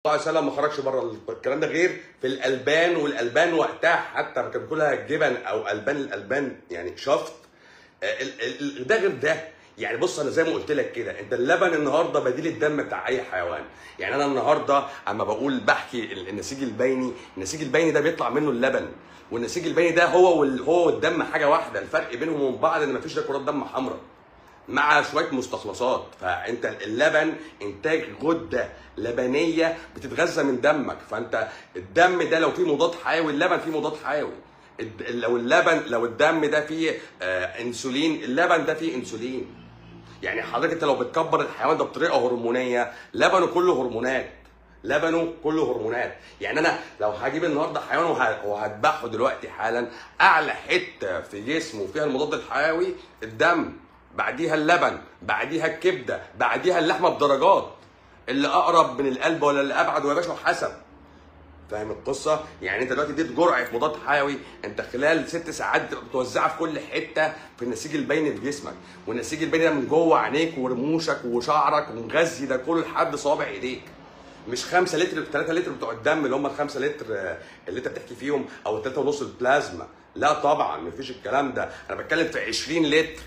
الله عليه وسلم ما خرجش بره الكلام ده غير في الالبان والالبان وقتها حتى كان كلها جبن او البان الالبان يعني شفط آه، ال- ال- ال- ده غير ده يعني بص انا زي ما قلت لك كده انت اللبن النهارده بديل الدم بتاع اي حيوان يعني انا النهارده اما بقول بحكي ال- النسيج البيني النسيج البيني ده بيطلع منه اللبن والنسيج البيني ده هو وال- هو والدم حاجه واحده الفرق بينهم وبين بعض ان مفيش ده كرات دم حمراء مع شويه مستخلصات فانت اللبن انتاج غده لبنيه بتتغذى من دمك فانت الدم ده لو فيه مضاد حيوي اللبن فيه مضاد حيوي الد- لو اللبن لو الدم ده فيه آه انسولين اللبن ده فيه انسولين يعني حضرتك انت لو بتكبر الحيوان ده بطريقه هرمونيه لبنه كله هرمونات لبنه كله هرمونات يعني انا لو هجيب النهارده حيوان وه- وهذبحه دلوقتي حالا اعلى حته في جسمه فيها المضاد الحيوي الدم بعديها اللبن بعديها الكبده بعديها اللحمه بدرجات اللي اقرب من القلب ولا اللي ابعد ويا باشا حسب فاهم القصه؟ يعني انت دلوقتي اديت جرعه مضاد حيوي انت خلال ست ساعات بتبقى بتوزعها في كل حته في النسيج البيني في جسمك، والنسيج البيني ده من جوه عينيك ورموشك وشعرك ومغذي ده كله لحد صوابع ايديك. مش 5 لتر 3 لتر بتوع الدم اللي هم ال 5 لتر آه، اللي انت بتحكي فيهم او 3 ونص البلازما، لا طبعا مفيش الكلام ده، انا بتكلم في 20 لتر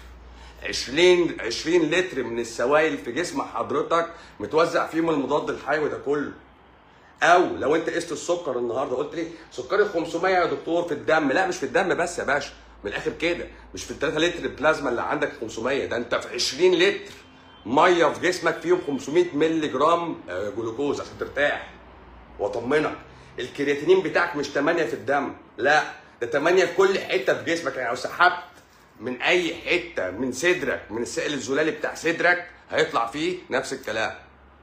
20 20 لتر من السوائل في جسم حضرتك متوزع فيهم المضاد الحيوي ده كله. او لو انت قست السكر النهارده قلت لي سكري 500 يا دكتور في الدم لا مش في الدم بس يا باشا من الاخر كده مش في ال 3 لتر بلازما اللي عندك 500 ده انت في 20 لتر ميه في جسمك فيهم 500 مللي جرام آه، جلوكوز عشان ترتاح واطمنك الكرياتينين بتاعك مش 8 في الدم لا ده 8 في كل حته في جسمك يعني لو سحبت من اي حته من صدرك من السائل الزلالي بتاع صدرك هيطلع فيه نفس الكلام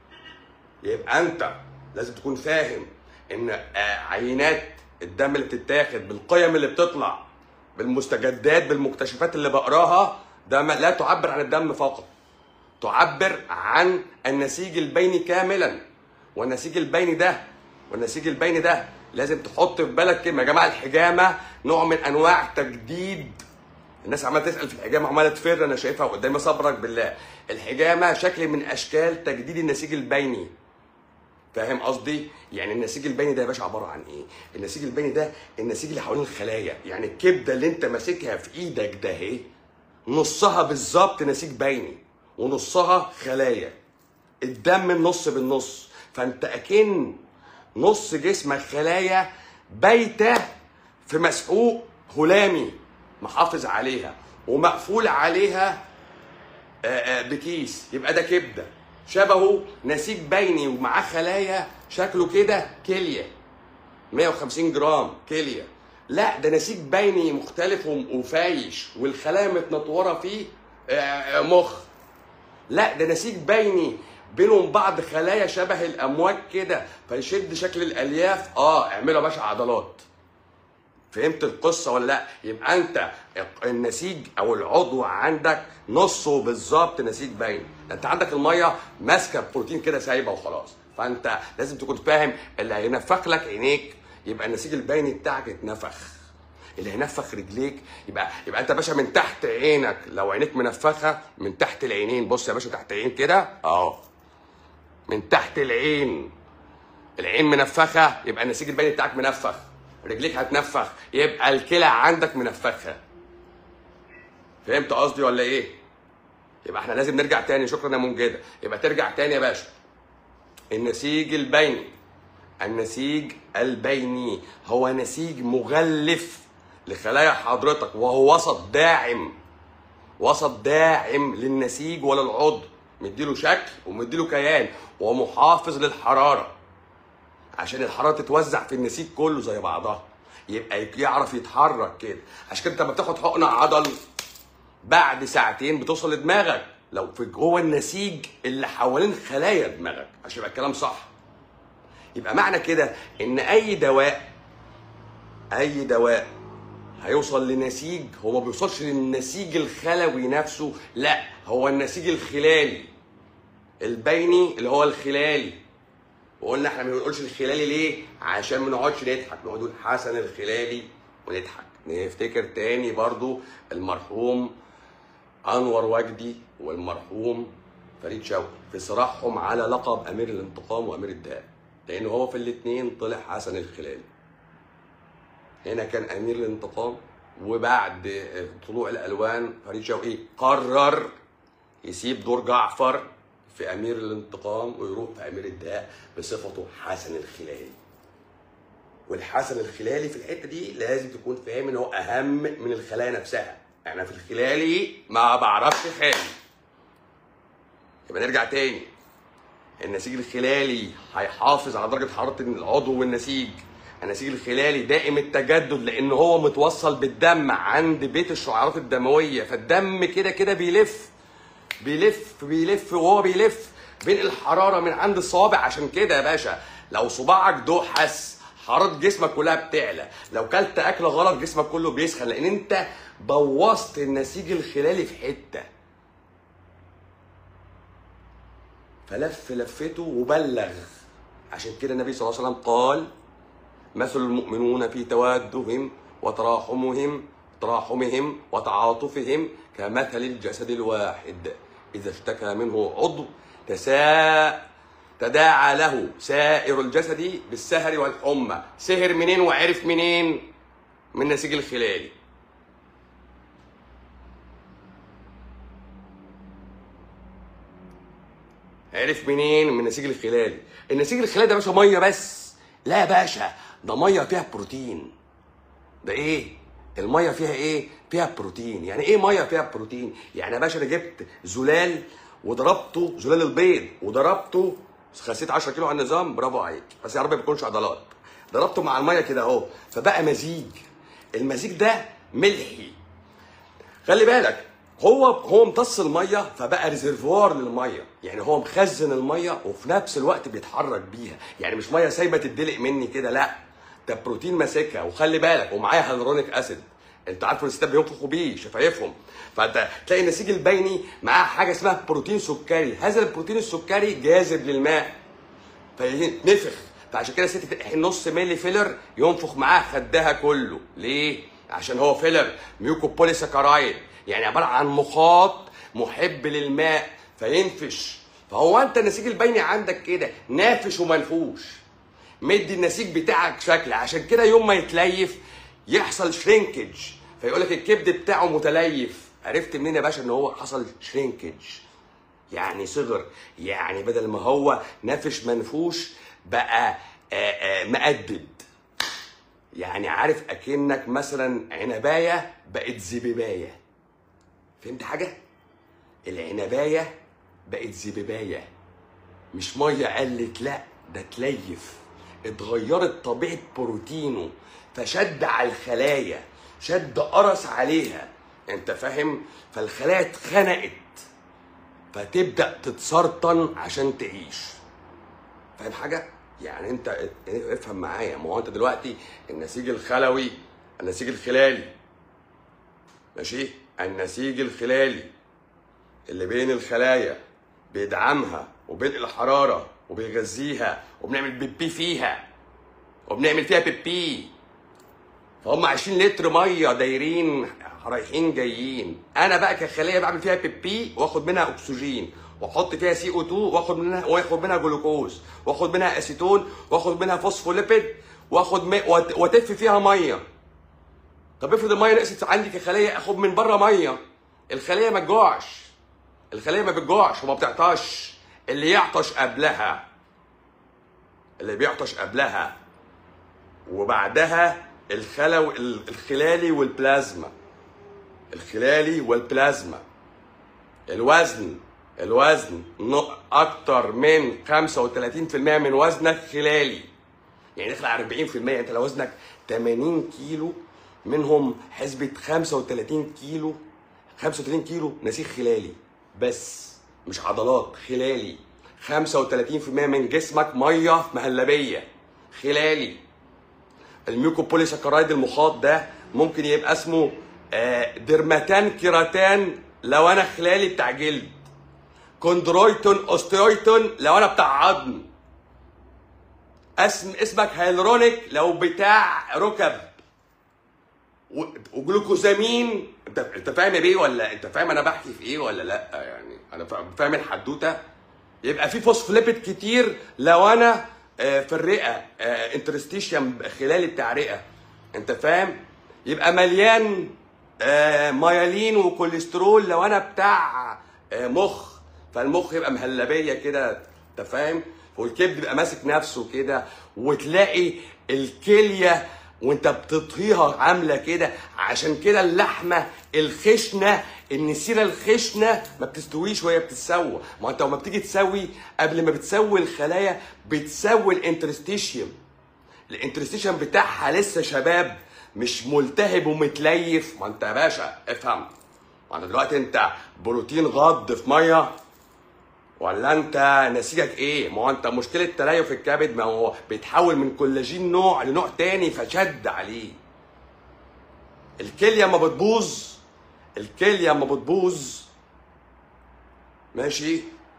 يبقى انت لازم تكون فاهم ان آه، عينات الدم اللي بتتاخد بالقيم اللي بتطلع بالمستجدات بالمكتشفات اللي بقراها ده ما- لا تعبر عن الدم فقط تعبر عن النسيج البيني كاملا والنسيج البيني ده والنسيج البيني ده لازم تحط في بالك كلمه يا جماعه الحجامه نوع من انواع تجديد الناس عماله تسال في الحجامه عماله تفر انا شايفها قدامي صبرك بالله الحجامه شكل من اشكال تجديد النسيج البيني فاهم قصدي؟ يعني النسيج البيني ده يا باشا عباره عن ايه؟ النسيج البيني ده النسيج اللي حوالين الخلايا، يعني الكبده اللي انت ماسكها في ايدك ده اهي نصها بالظبط نسيج بيني ونصها خلايا. الدم النص بالنص، فانت اكن نص جسمك خلايا بايته في مسحوق هلامي محافظ عليها ومقفول عليها آه، آه، بكيس يبقى ده كبده شبهه نسيج بيني ومعاه خلايا شكله كده كليه 150 جرام كليه لا ده نسيج بيني مختلف وم- وفايش والخلايا متنطوره فيه آه، آه، مخ لا ده نسيج بيني بينهم بعض خلايا شبه الامواج كده فيشد شكل الالياف اه اعملوا يا باشا عضلات فهمت القصه ولا لا يبقى انت النسيج او العضو عندك نصه بالظبط نسيج باين انت عندك الميه ماسكه بروتين كده سايبه وخلاص فانت لازم تكون فاهم اللي هينفخ لك عينيك يبقى النسيج البيني بتاعك اتنفخ اللي هينفخ رجليك يبقى يبقى انت يا باشا من تحت عينك لو عينيك منفخه من تحت العينين بص يا باشا تحت عين كده اه من تحت العين العين منفخه يبقى النسيج البيني بتاعك منفخ رجليك هتنفخ يبقى الكلى عندك منفخه فهمت قصدي ولا ايه يبقى احنا لازم نرجع تاني شكرا يا منجده يبقى ترجع تاني يا باشا النسيج البيني النسيج البيني هو نسيج مغلف لخلايا حضرتك وهو وسط داعم وسط داعم للنسيج ولا العضو مديله شكل ومديله كيان ومحافظ للحراره عشان الحراره تتوزع في النسيج كله زي بعضها يبقى يعرف يتحرك كده عشان كده انت لما بتاخد حقنه عضل بعد ساعتين بتوصل لدماغك لو في جوه النسيج اللي حوالين خلايا دماغك عشان يبقى الكلام صح يبقى معنى كده ان اي دواء اي دواء هيوصل لنسيج هو ما بيوصلش للنسيج الخلوي نفسه لا هو النسيج الخلالي البيني اللي هو الخلالي وقلنا احنا ما بنقولش الخلالي ليه عشان ما نقعدش نضحك نقعد نقول حسن الخلالي ونضحك نفتكر تاني برضو المرحوم انور وجدي والمرحوم فريد شوقي في صراعهم على لقب امير الانتقام وامير الدهاء لان هو في الاثنين طلع حسن الخلالي هنا كان امير الانتقام وبعد طلوع الالوان فريد شوقي قرر يسيب دور جعفر في امير الانتقام ويروح في امير الدهاء بصفته حسن الخلالي والحسن الخلالي في الحته دي لازم تكون فاهم ان هو اهم من الخلايا نفسها انا في الخلالي ما بعرفش خالي يبقى نرجع تاني النسيج الخلالي هيحافظ على درجه حراره العضو والنسيج النسيج الخلالي دائم التجدد لان هو متوصل بالدم عند بيت الشعيرات الدمويه فالدم كده كده بيلف بيلف بيلف وهو بيلف بينقل الحراره من عند الصوابع عشان كده يا باشا لو صباعك دوحس حراره جسمك كلها بتعلى لو كلت اكل غلط جسمك كله بيسخن لان انت بوظت النسيج الخلالي في حته فلف لفته وبلغ عشان كده النبي صلى الله عليه وسلم قال مثل المؤمنون في توادهم وتراحمهم تراحمهم وتعاطفهم كمثل الجسد الواحد إذا اشتكى منه عضو تساء تداعى له سائر الجسد بالسهر والحمى سهر منين وعرف منين من نسيج الخلالي عرف منين من النسيج الخلالي النسيج الخلالي ده يا باشا ميه بس لا يا باشا ده ميه فيها بروتين ده ايه الميه فيها ايه فيها بروتين يعني ايه ميه فيها بروتين يعني يا باشا انا جبت زلال وضربته زلال البيض وضربته خسيت 10 كيلو على النظام برافو عليك بس يا رب ما يكونش عضلات ضربته مع الميه كده اهو فبقى مزيج المزيج ده ملحي خلي بالك هو هو امتص الميه فبقى ريزرفوار للميه يعني هو مخزن الميه وفي نفس الوقت بيتحرك بيها يعني مش ميه سايبه تدلق مني كده لا ده بروتين ماسكها وخلي بالك ومعايا هيالورونيك اسيد انت عارف الستات بينفخوا بيه شفايفهم فانت تلاقي النسيج البيني معاه حاجه اسمها بروتين سكري هذا البروتين السكري جاذب للماء فينفخ فعشان كده الست تحقن نص ملي فيلر ينفخ معاه خدها كله ليه عشان هو فيلر ميوكو بوليساكرايد يعني عباره عن مخاط محب للماء فينفش فهو انت النسيج البيني عندك كده نافش ومنفوش مدي النسيج بتاعك شكل عشان كده يوم ما يتليف يحصل شرينكج فيقول لك الكبد بتاعه متليف عرفت منين يا باشا ان هو حصل شرينكج يعني صغر يعني بدل ما هو نافش منفوش بقى آآ آآ مقدد يعني عارف اكنك مثلا عنبايه بقت زبيبايه فهمت حاجه العنبايه بقت زبيبايه مش ميه قلت لا ده تليف اتغيرت طبيعه بروتينه فشد على الخلايا شد قرص عليها انت فاهم فالخلايا اتخنقت فتبدا تتسرطن عشان تعيش فاهم حاجه يعني انت افهم معايا ما هو انت دلوقتي النسيج الخلوي النسيج الخلالي ماشي النسيج الخلالي اللي بين الخلايا بيدعمها وبينقل الحراره وبيغذيها وبنعمل بيبي فيها وبنعمل فيها بيبي فهم 20 لتر ميه دايرين رايحين جايين انا بقى كخليه بعمل فيها بيبي واخد منها اكسجين واحط فيها سي او 2 واخد منها واخد منها جلوكوز واخد منها اسيتون واخد منها فوسفوليبيد واخد م... واتف فيها ميه طب افرض الميه نقصت عندي كخليه اخد من بره ميه الخليه ما تجوعش الخليه ما بتجوعش وما بتعطش اللي يعطش قبلها اللي بيعطش قبلها وبعدها الخلو الخلالي والبلازما الخلالي والبلازما الوزن الوزن اكتر من 35% من وزنك خلالي يعني داخل على 40% انت لو وزنك 80 كيلو منهم حسبة 35 كيلو 35 كيلو نسيج خلالي بس مش عضلات خلالي 35% من جسمك ميه مهلبيه خلالي الميوكوبوليساكرايد المخاط ده ممكن يبقى اسمه درماتان كيراتان لو انا خلالي بتاع جلد كوندرويتون اوستيويتون لو انا بتاع عظم اسم اسمك هيلرونيك لو بتاع ركب وجلوكوزامين انت انت فاهم ايه ولا انت فاهم انا بحكي في ايه ولا لا يعني انا فاهم الحدوته يبقى في فوسفوليبيد كتير لو انا آه، في الرئه انترستيشيم خلالي بتاع رئه انت فاهم يبقى مليان آه، ميالين وكوليسترول لو انا بتاع آه، مخ فالمخ يبقى مهلبيه كده انت فاهم والكبد يبقى ماسك نفسه كده وتلاقي الكليه وانت بتطهيها عامله كده عشان كده اللحمه الخشنه النسيره الخشنه ما بتستويش وهي بتتسوى ما انت لما بتيجي تسوي قبل ما بتسوي الخلايا بتسوي الانترستيشيوم الانترستيشن بتاعها لسه شباب مش ملتهب ومتليف ما انت يا باشا افهم ما انت دلوقتي انت بروتين غض في ميه ولا انت نسيجك ايه؟ ما هو انت مشكله تليف الكبد ما هو بيتحول من كولاجين نوع لنوع تاني فشد عليه. الكليه اما بتبوظ الكليه اما بتبوظ ماشي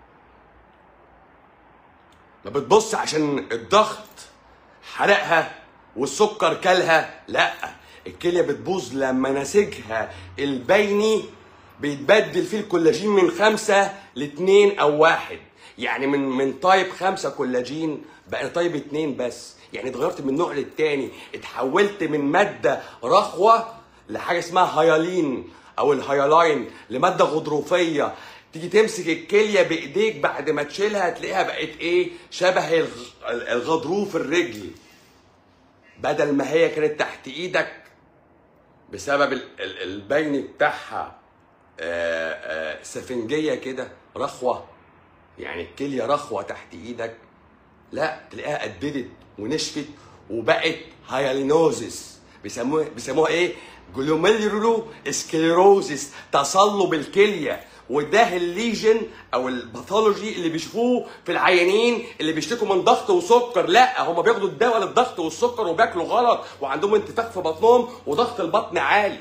ما بتبص عشان الضغط حرقها والسكر كلها لا الكليه بتبوظ لما نسيجها البيني بيتبدل فيه الكولاجين من خمسة لاتنين او واحد يعني من من تايب خمسة كولاجين بقى تايب اتنين بس يعني اتغيرت من نوع للتاني اتحولت من مادة رخوة لحاجة اسمها هيالين او الهيالاين لمادة غضروفية تيجي تمسك الكلية بايديك بعد ما تشيلها تلاقيها بقت ايه شبه الغ- الغضروف الرجل بدل ما هي كانت تحت ايدك بسبب ال- ال- البين بتاعها آه، آه، سفنجيه كده رخوه يعني الكليه رخوه تحت ايدك لا تلاقيها قددت ونشفت وبقت هايالينوزس بيسموها بيسموها ايه؟ جلوميرولو سكليروزس تصلب الكليه وده الليجن او الباثولوجي اللي بيشوفوه في العيانين اللي بيشتكوا من ضغط وسكر لا هم بياخدوا الدواء للضغط والسكر وبياكلوا غلط وعندهم انتفاخ في بطنهم وضغط البطن عالي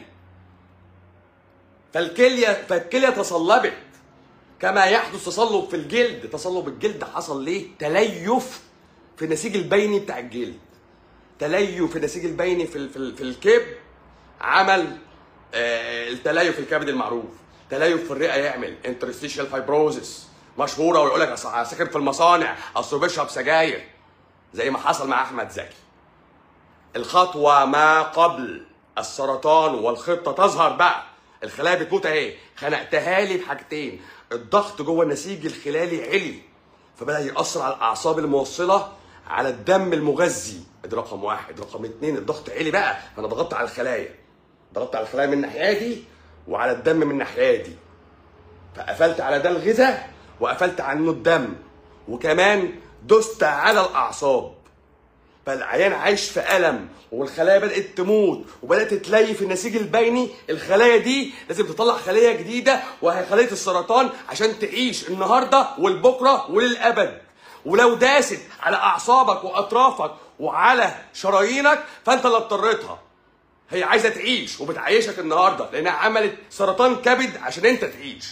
فالكليه فالكليه تصلبت كما يحدث تصلب في الجلد تصلب الجلد حصل ليه تليف في النسيج البيني بتاع الجلد تليف في النسيج البيني في ال- في, ال- في الكبد عمل آه التليف الكبد المعروف تليف في الرئه يعمل انترستيشال فايبروزس مشهوره ويقول لك اصل ساكن في المصانع اصله بيشرب سجاير زي ما حصل مع احمد زكي الخطوه ما قبل السرطان والخطه تظهر بقى الخلايا بتموت اهي خنقتها لي بحاجتين الضغط جوه النسيج الخلالي علي فبدا ياثر على الاعصاب الموصله على الدم المغذي ادي رقم واحد رقم اتنين الضغط علي بقى فانا ضغطت على الخلايا ضغطت على الخلايا من الناحيه دي وعلى الدم من الناحيه دي فقفلت على ده الغذاء وقفلت عنه الدم وكمان دست على الاعصاب فالعيان عايش في الم والخلايا بدات تموت وبدات تتليف النسيج البيني الخلايا دي لازم تطلع خليه جديده وهي خليه السرطان عشان تعيش النهارده والبكره وللابد ولو داست على اعصابك واطرافك وعلى شرايينك فانت اللي اضطريتها هي عايزه تعيش وبتعيشك النهارده لانها عملت سرطان كبد عشان انت تعيش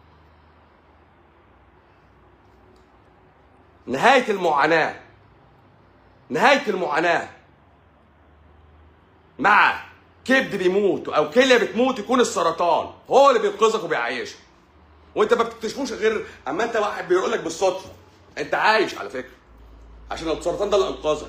نهايه المعاناه نهايه المعاناه مع كبد بيموت او كليه بتموت يكون السرطان هو اللي بينقذك وبيعيشك وانت ما بتكتشفوش غير اما انت واحد بيقول لك بالصدفه انت عايش على فكره عشان السرطان ده اللي انقذك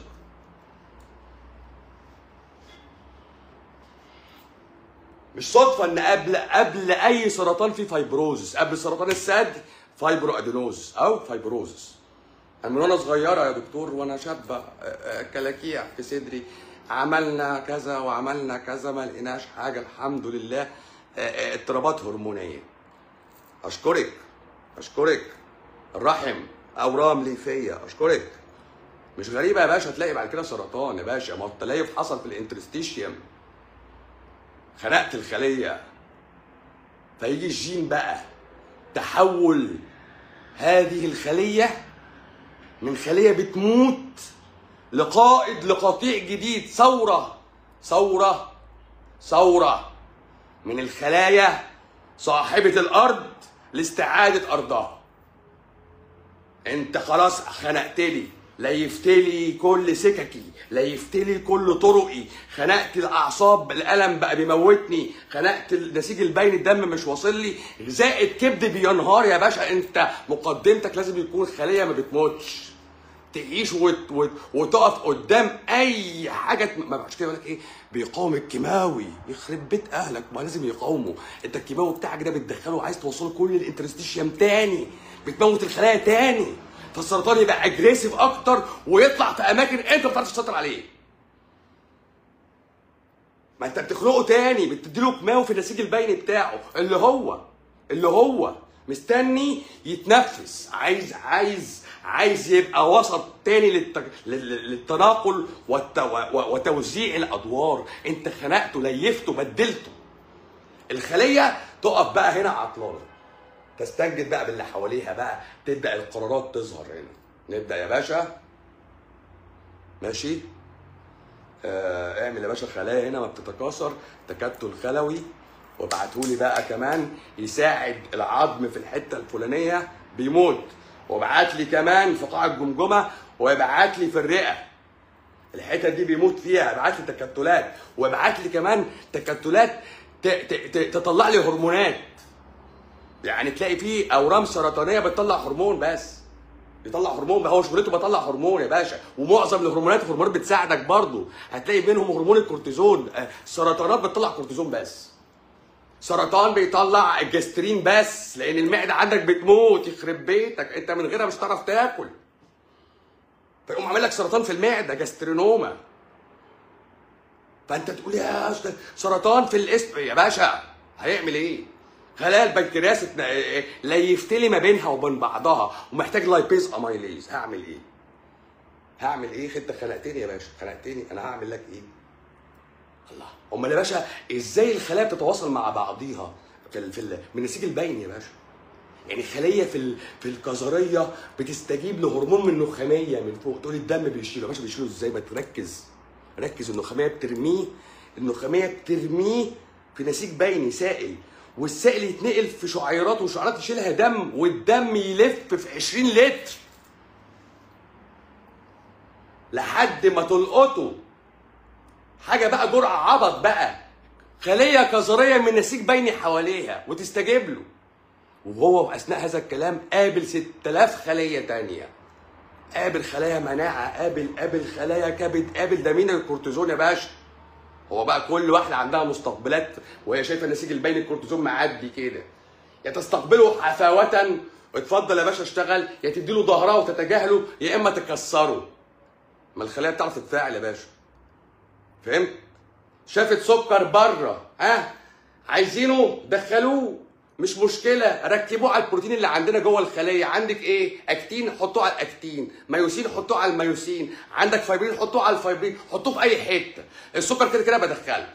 مش صدفه ان قبل قبل اي سرطان في فايبروزس قبل سرطان الثدي فايبرو ادينوز او فايبروزس انا من وانا صغيره يا دكتور وانا شابه آه، آه، كلاكيع في صدري عملنا كذا وعملنا كذا ما لقيناش حاجه الحمد لله آه، آه، اضطرابات هرمونيه اشكرك اشكرك الرحم اورام ليفيه اشكرك مش غريبه يا باشا تلاقي بعد كده سرطان يا باشا ما هو التليف حصل في الانترستيشيوم خنقت الخليه فيجي الجين بقى تحول هذه الخليه من خليه بتموت لقائد لقطيع جديد ثوره ثوره ثوره من الخلايا صاحبه الارض لاستعاده ارضها انت خلاص خنقت لي ليفت لي كل سككي ليفت لي كل طرقي خنقت الاعصاب الالم بقى بيموتني خنقت النسيج البين الدم مش واصل لي غذاء الكبد بينهار يا باشا انت مقدمتك لازم يكون خليه ما بتموتش تعيش وت... وت... وتقف قدام اي حاجه ما بعرفش كده يقول لك ايه بيقاوم الكيماوي يخرب بيت اهلك ما لازم يقاومه انت الكيماوي بتاعك ده بتدخله عايز توصله كل الانترستيشيم تاني بتموت الخلايا تاني فالسرطان يبقى اجريسيف اكتر ويطلع في اماكن انت ما بتعرفش تسيطر عليه ما انت بتخلقه تاني بتديله كيماوي في النسيج البيني بتاعه اللي هو اللي هو مستني يتنفس عايز عايز عايز يبقى وسط تاني للت... لل- للتناقل والت... و- وتوزيع الادوار انت خنقته ليفته بدلته الخليه تقف بقى هنا عطلانه تستنجد بقى باللي حواليها بقى تبدا القرارات تظهر هنا نبدا يا باشا ماشي آه اعمل يا باشا خلايا هنا ما بتتكاثر تكتل خلوي وابعتهولي بقى كمان يساعد العظم في الحته الفلانيه بيموت وابعت لي كمان في قاع الجمجمه وابعت لي في الرئه الحته دي بيموت فيها ابعت لي تكتلات وابعت لي كمان تكتلات ت- ت- ت- تطلع لي هرمونات يعني تلاقي فيه اورام سرطانيه بتطلع هرمون بس بيطلع هرمون بقى هو شغلته بيطلع هرمون يا باشا ومعظم الهرمونات الهرمونات بتساعدك برضو هتلاقي منهم هرمون الكورتيزون آه، سرطانات بتطلع كورتيزون بس سرطان بيطلع الجسترين بس لان المعده عندك بتموت يخرب بيتك انت من غيرها مش هتعرف تاكل فيقوم عامل لك سرطان في المعده جسترينوما فانت تقول يا أستاذ سرطان في الاسم يا باشا هيعمل ايه؟ خلايا البنكرياس اتن- ليفتلي ما بينها وبين بعضها ومحتاج لايبيز اميليز هعمل ايه؟ هعمل ايه؟ انت خنقتني يا باشا خنقتني انا هعمل لك ايه؟ الله امال يا باشا ازاي الخلايا بتتواصل مع بعضيها في ال... في ال... من النسيج البيني يا باشا يعني خليه في ال... في الكظريه بتستجيب لهرمون من النخاميه من فوق تقول الدم بيشيله يا باشا بيشيله ازاي ما تركز ركز النخاميه بترميه النخاميه بترميه في نسيج بيني سائل والسائل يتنقل في شعيرات وشعيرات يشيلها دم والدم يلف في 20 لتر لحد ما تلقطه حاجه بقى جرعه عبط بقى خليه كظريه من نسيج بيني حواليها وتستجيب له وهو اثناء هذا الكلام قابل 6000 خليه تانية قابل خلايا مناعه قابل قابل خلايا كبد قابل ده مين الكورتيزون يا باشا هو بقى كل واحده عندها مستقبلات وهي شايفه النسيج البيني الكورتيزون معدي كده يا تستقبله حفاوة اتفضل يا باشا اشتغل يا تديله ظهرها وتتجاهله يا اما تكسره ما الخلايا بتعرف تتفاعل يا باشا فهمت؟ شافت سكر بره ها عايزينه دخلوه مش مشكله ركبوه على البروتين اللي عندنا جوه الخليه عندك ايه اكتين حطوه على الاكتين مايوسين حطوه على المايوسين عندك فايبرين حطوه على الفايبرين حطوه في اي حته السكر كده كده بدخله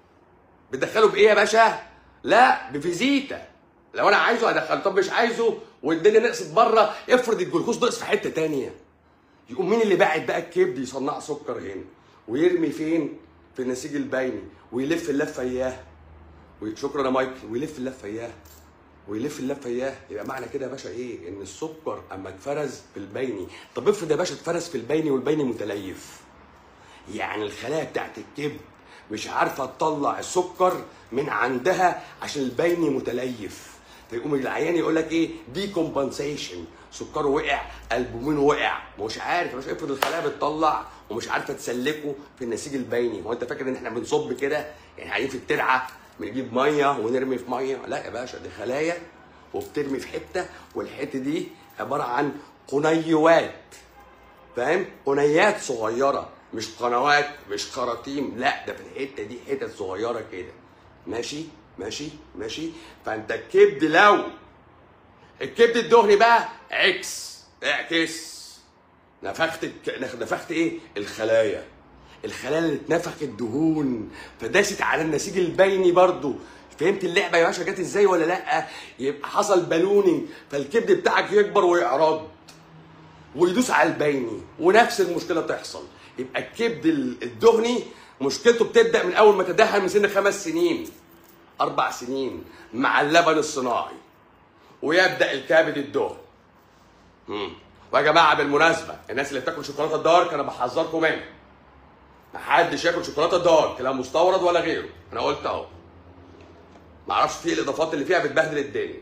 بتدخله بايه يا باشا لا بفيزيتا لو انا عايزه هدخله طب مش عايزه والدنيا نقصت بره افرض الجلوكوز نقص في حته تانية يقوم مين اللي باعت بقى الكبد يصنع سكر هنا ويرمي فين في النسيج البيني ويلف اللفه اياه شكرا يا مايكل ويلف اللفه اياه ويلف اللفه اياه يبقى معنى كده يا باشا ايه ان السكر اما اتفرز في البيني طب افرض يا باشا اتفرز في البيني والبيني متليف يعني الخلايا بتاعت الكبد مش عارفه تطلع السكر من عندها عشان البيني متليف فيقوم العيان يقول لك ايه دي كومبنسيشن سكره وقع البومين وقع مش عارف مش افرض الخلايا بتطلع ومش عارفه تسلكه في النسيج البيني هو انت فاكر ان احنا بنصب كده يعني قاعدين في الترعه بنجيب ميه ونرمي في ميه لا يا باشا دي خلايا وبترمي في حته والحته دي عباره عن قنيوات فاهم قنيات صغيره مش قنوات مش خراطيم لا ده في الحته دي حتت صغيره كده ماشي ماشي ماشي فانت الكبد لو الكبد الدهني بقى عكس اعكس نفخت الك- نفخت ايه الخلايا الخلايا اللي اتنفخت دهون فداست على النسيج البيني برضو فهمت اللعبه يا باشا جت ازاي ولا لا يبقى حصل بالونينج فالكبد بتاعك يكبر ويعرض ويدوس على البيني ونفس المشكله تحصل يبقى الكبد ال- الدهني مشكلته بتبدا من اول ما تدهن من سن خمس سنين اربع سنين مع اللبن الصناعي ويبدا الكبد الدهن مم. ويا جماعه بالمناسبه الناس اللي بتاكل شوكولاته دارك انا بحذركم منها محدش ياكل شوكولاته دارك لا مستورد ولا غيره انا قلت اهو معرفش فيه الاضافات اللي فيها بتبهدل الدنيا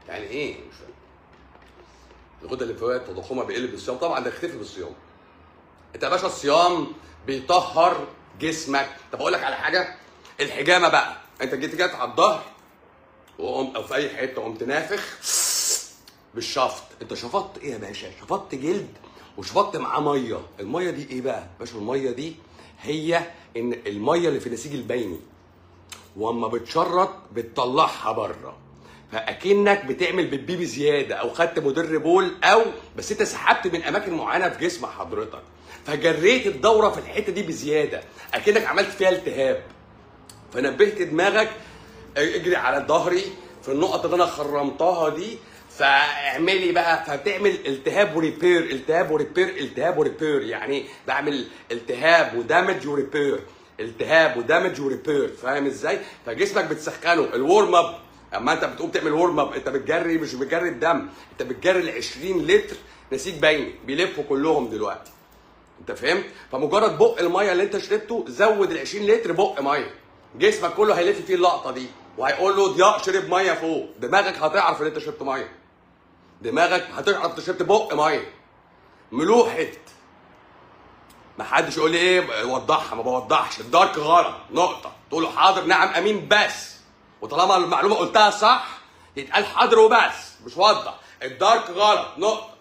يعني ايه مش فاهم الغده الليمفاويه تضخمها بيقل بالصيام طبعا ده يختفي بالصيام انت يا باشا الصيام بيطهر جسمك طب اقول لك على حاجه الحجامه بقى انت جيت جت على الظهر وقم او في اي حته قمت نافخ بالشفط انت شفطت ايه يا باشا شفطت جلد وشفطت معاه ميه الميه دي ايه بقى باشا الميه دي هي ان الميه اللي في النسيج البيني واما بتشرط بتطلعها بره فاكنك بتعمل بتبي بزياده او خدت مدر بول او بس انت سحبت من اماكن معينه في جسم حضرتك فجريت الدوره في الحته دي بزياده اكنك عملت فيها التهاب فنبهت دماغك اجري على ظهري في النقط اللي انا خرمتها دي فاعملي بقى فبتعمل التهاب وريبير التهاب وريبير التهاب وريبير يعني بعمل التهاب ودامج وريبير التهاب ودامج وريبير فاهم ازاي فجسمك بتسخنه الورم اب اما انت بتقوم تعمل ورم اب انت بتجري مش بتجري الدم انت بتجري ال 20 لتر نسيج بيني بيلفوا كلهم دلوقتي انت فهمت فمجرد بق الميه اللي انت شربته زود ال 20 لتر بق ميه جسمك كله هيلف فيه اللقطه دي وهيقول له ضياء شرب ميه فوق دماغك هتعرف ان انت شربت ميه دماغك هتعرف انت شربت بق ميه ملوحه ما حدش يقول لي ايه وضحها ما بوضحش الدارك غلط نقطه تقول له حاضر نعم امين بس وطالما المعلومه قلتها صح يتقال حاضر وبس مش وضح الدارك غلط نقطه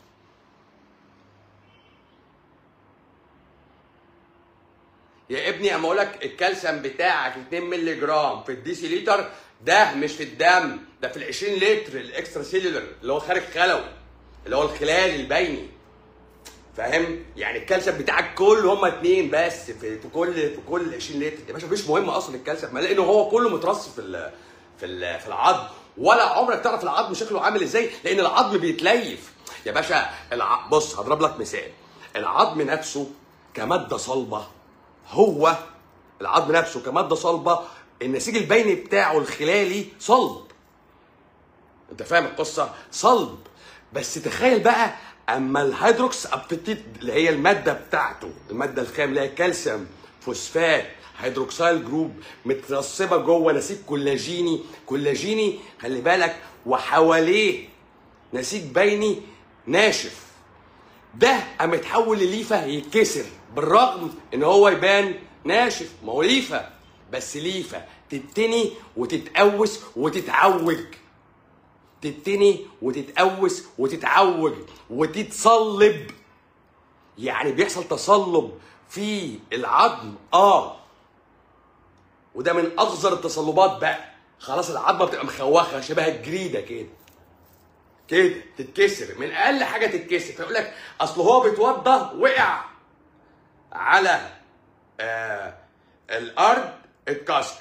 يا ابني اما اقول لك الكالسيوم بتاعك 2 مللي جرام في الديسي لتر ده مش في الدم ده في ال 20 لتر الاكسترا سيلولر اللي هو خارج خلوي اللي هو الخلال البيني فاهم يعني الكالسيوم بتاعك كله هما اتنين بس في, في كل في كل 20 لتر يا باشا مش مهم اصلا الكالسيوم ما لانه هو كله مترص في ال في ال في العظم ولا عمرك تعرف العظم شكله عامل ازاي لان العظم بيتليف يا باشا الع... بص هضرب لك مثال العظم نفسه كماده صلبه هو العظم نفسه كماده صلبه النسيج البيني بتاعه الخلالي صلب انت فاهم القصه صلب بس تخيل بقى اما الهيدروكس ابتيت اللي هي الماده بتاعته الماده الخام اللي هي كالسيوم فوسفات هيدروكسيل جروب مترسبه جوه نسيج كولاجيني كولاجيني خلي بالك وحواليه نسيج بيني ناشف ده قام يتحول لليفه يتكسر بالرغم ان هو يبان ناشف ما هو ليفه بس ليفه تتني وتتقوس وتتعوج تتني وتتقوس وتتعوج وتتصلب يعني بيحصل تصلب في العظم اه وده من اخطر التصلبات بقى خلاص العظمه بتبقى مخوخه شبه الجريده كده كده تتكسر من اقل حاجه تتكسر فيقول لك اصل هو بيتوضى وقع على آه الارض اتكسر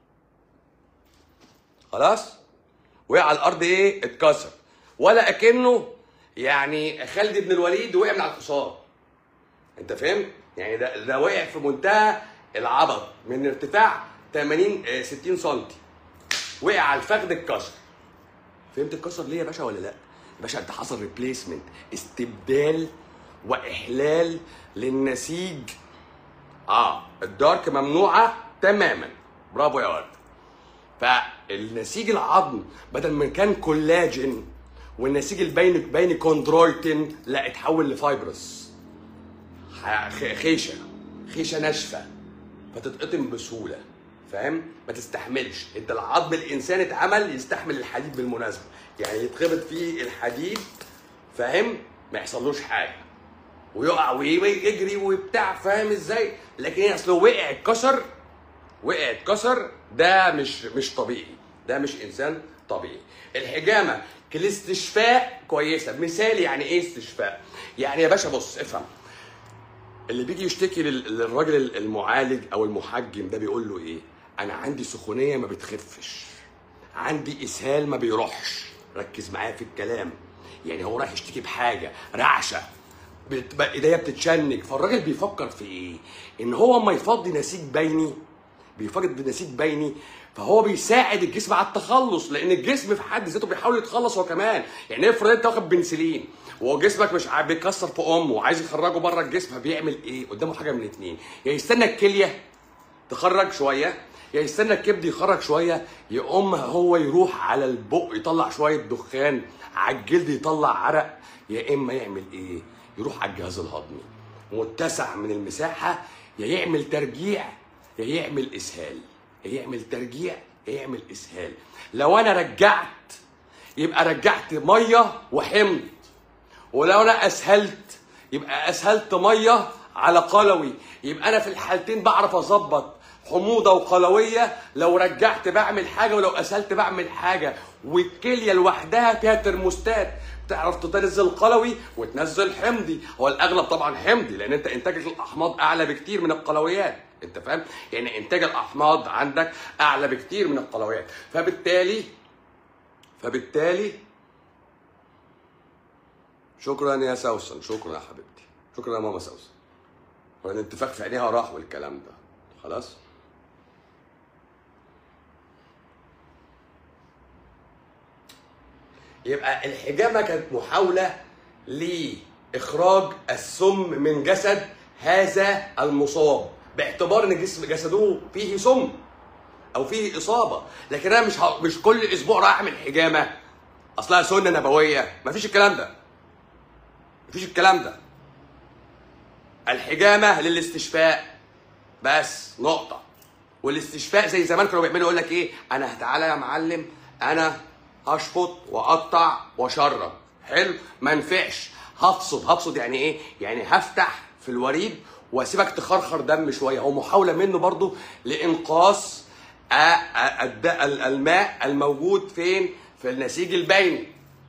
خلاص وقع على الارض ايه اتكسر ولا اكنه يعني خالد بن الوليد وقع من على الحصان انت فاهم يعني ده ده وقع في منتهى العبط من ارتفاع 80 آه، 60 سم وقع على الفخذ اتكسر فهمت اتكسر ليه يا باشا ولا لا يا باشا انت حصل ريبليسمنت استبدال واحلال للنسيج اه الدارك ممنوعه تماما برافو يا ولد فالنسيج العظم بدل ما كان كولاجين والنسيج البيني بيني كوندرويتين لا اتحول لفايبرس ح- خ- خيشه خيشه ناشفه فتتقطم بسهوله فاهم ما تستحملش انت العظم الانسان اتعمل يستحمل الحديد بالمناسبه يعني يتخبط فيه الحديد فاهم ما يحصلوش حاجه ويقع وي- ويجري وبتاع فاهم ازاي لكن هي اصل وقع اتكسر وقع اتكسر ده مش مش طبيعي ده مش انسان طبيعي الحجامه كالاستشفاء كويسه مثال يعني ايه استشفاء يعني يا باشا بص افهم اللي بيجي يشتكي لل- للراجل المعالج او المحجم ده بيقول له ايه انا عندي سخونيه ما بتخفش عندي اسهال ما بيروحش ركز معايا في الكلام يعني هو رايح يشتكي بحاجه رعشه بتبقى ايديا بتتشنج فالراجل بيفكر في ايه ان هو اما يفضي نسيج بيني بيفقد نسيج بيني فهو بيساعد الجسم على التخلص لان الجسم في حد ذاته بيحاول يتخلص هو كمان يعني افرض انت واخد بنسلين وجسمك مش عا- بيكسر في امه وعايز يخرجه بره الجسم فبيعمل ايه قدامه حاجه من اتنين يا يستنى الكليه تخرج شويه يا يستنى الكبد يخرج شويه يقوم هو يروح على البق يطلع شويه دخان على الجلد يطلع عرق يا اما يعمل ايه يروح على الجهاز الهضمي متسع من المساحه يا يعمل ترجيع يا يعمل اسهال يا يعمل ترجيع يا يعمل اسهال لو انا رجعت يبقى رجعت ميه وحمض ولو انا اسهلت يبقى اسهلت ميه على قلوي يبقى انا في الحالتين بعرف اظبط حموضه وقلويه لو رجعت بعمل حاجه ولو اسهلت بعمل حاجه والكليه لوحدها فيها ترموستات تعرف تنزل قلوي وتنزل حمضي هو الاغلب طبعا حمضي لان انت انتاجك الاحماض اعلى بكتير من القلويات انت فاهم يعني انتاج الاحماض عندك اعلى بكتير من القلويات فبالتالي فبالتالي شكرا يا سوسن شكرا يا حبيبتي شكرا يا ماما سوسن هو الانتفاخ في عينيها راح والكلام ده خلاص يبقى الحجامه كانت محاوله لاخراج السم من جسد هذا المصاب باعتبار ان جسم جسده فيه سم او فيه اصابه لكن انا مش ه... مش كل اسبوع رايح اعمل حجامه اصلها سنه نبويه مفيش الكلام ده مفيش الكلام ده الحجامه للاستشفاء بس نقطه والاستشفاء زي زمان كانوا بيعملوا يقول لك ايه انا تعالى يا معلم انا هشفط واقطع واشرب حلو ما نفعش هفصد هفصد يعني ايه يعني هفتح في الوريد واسيبك تخرخر دم شويه هو محاوله منه برضو لانقاص آ- آ- الد- ال- الماء الموجود فين في النسيج البيني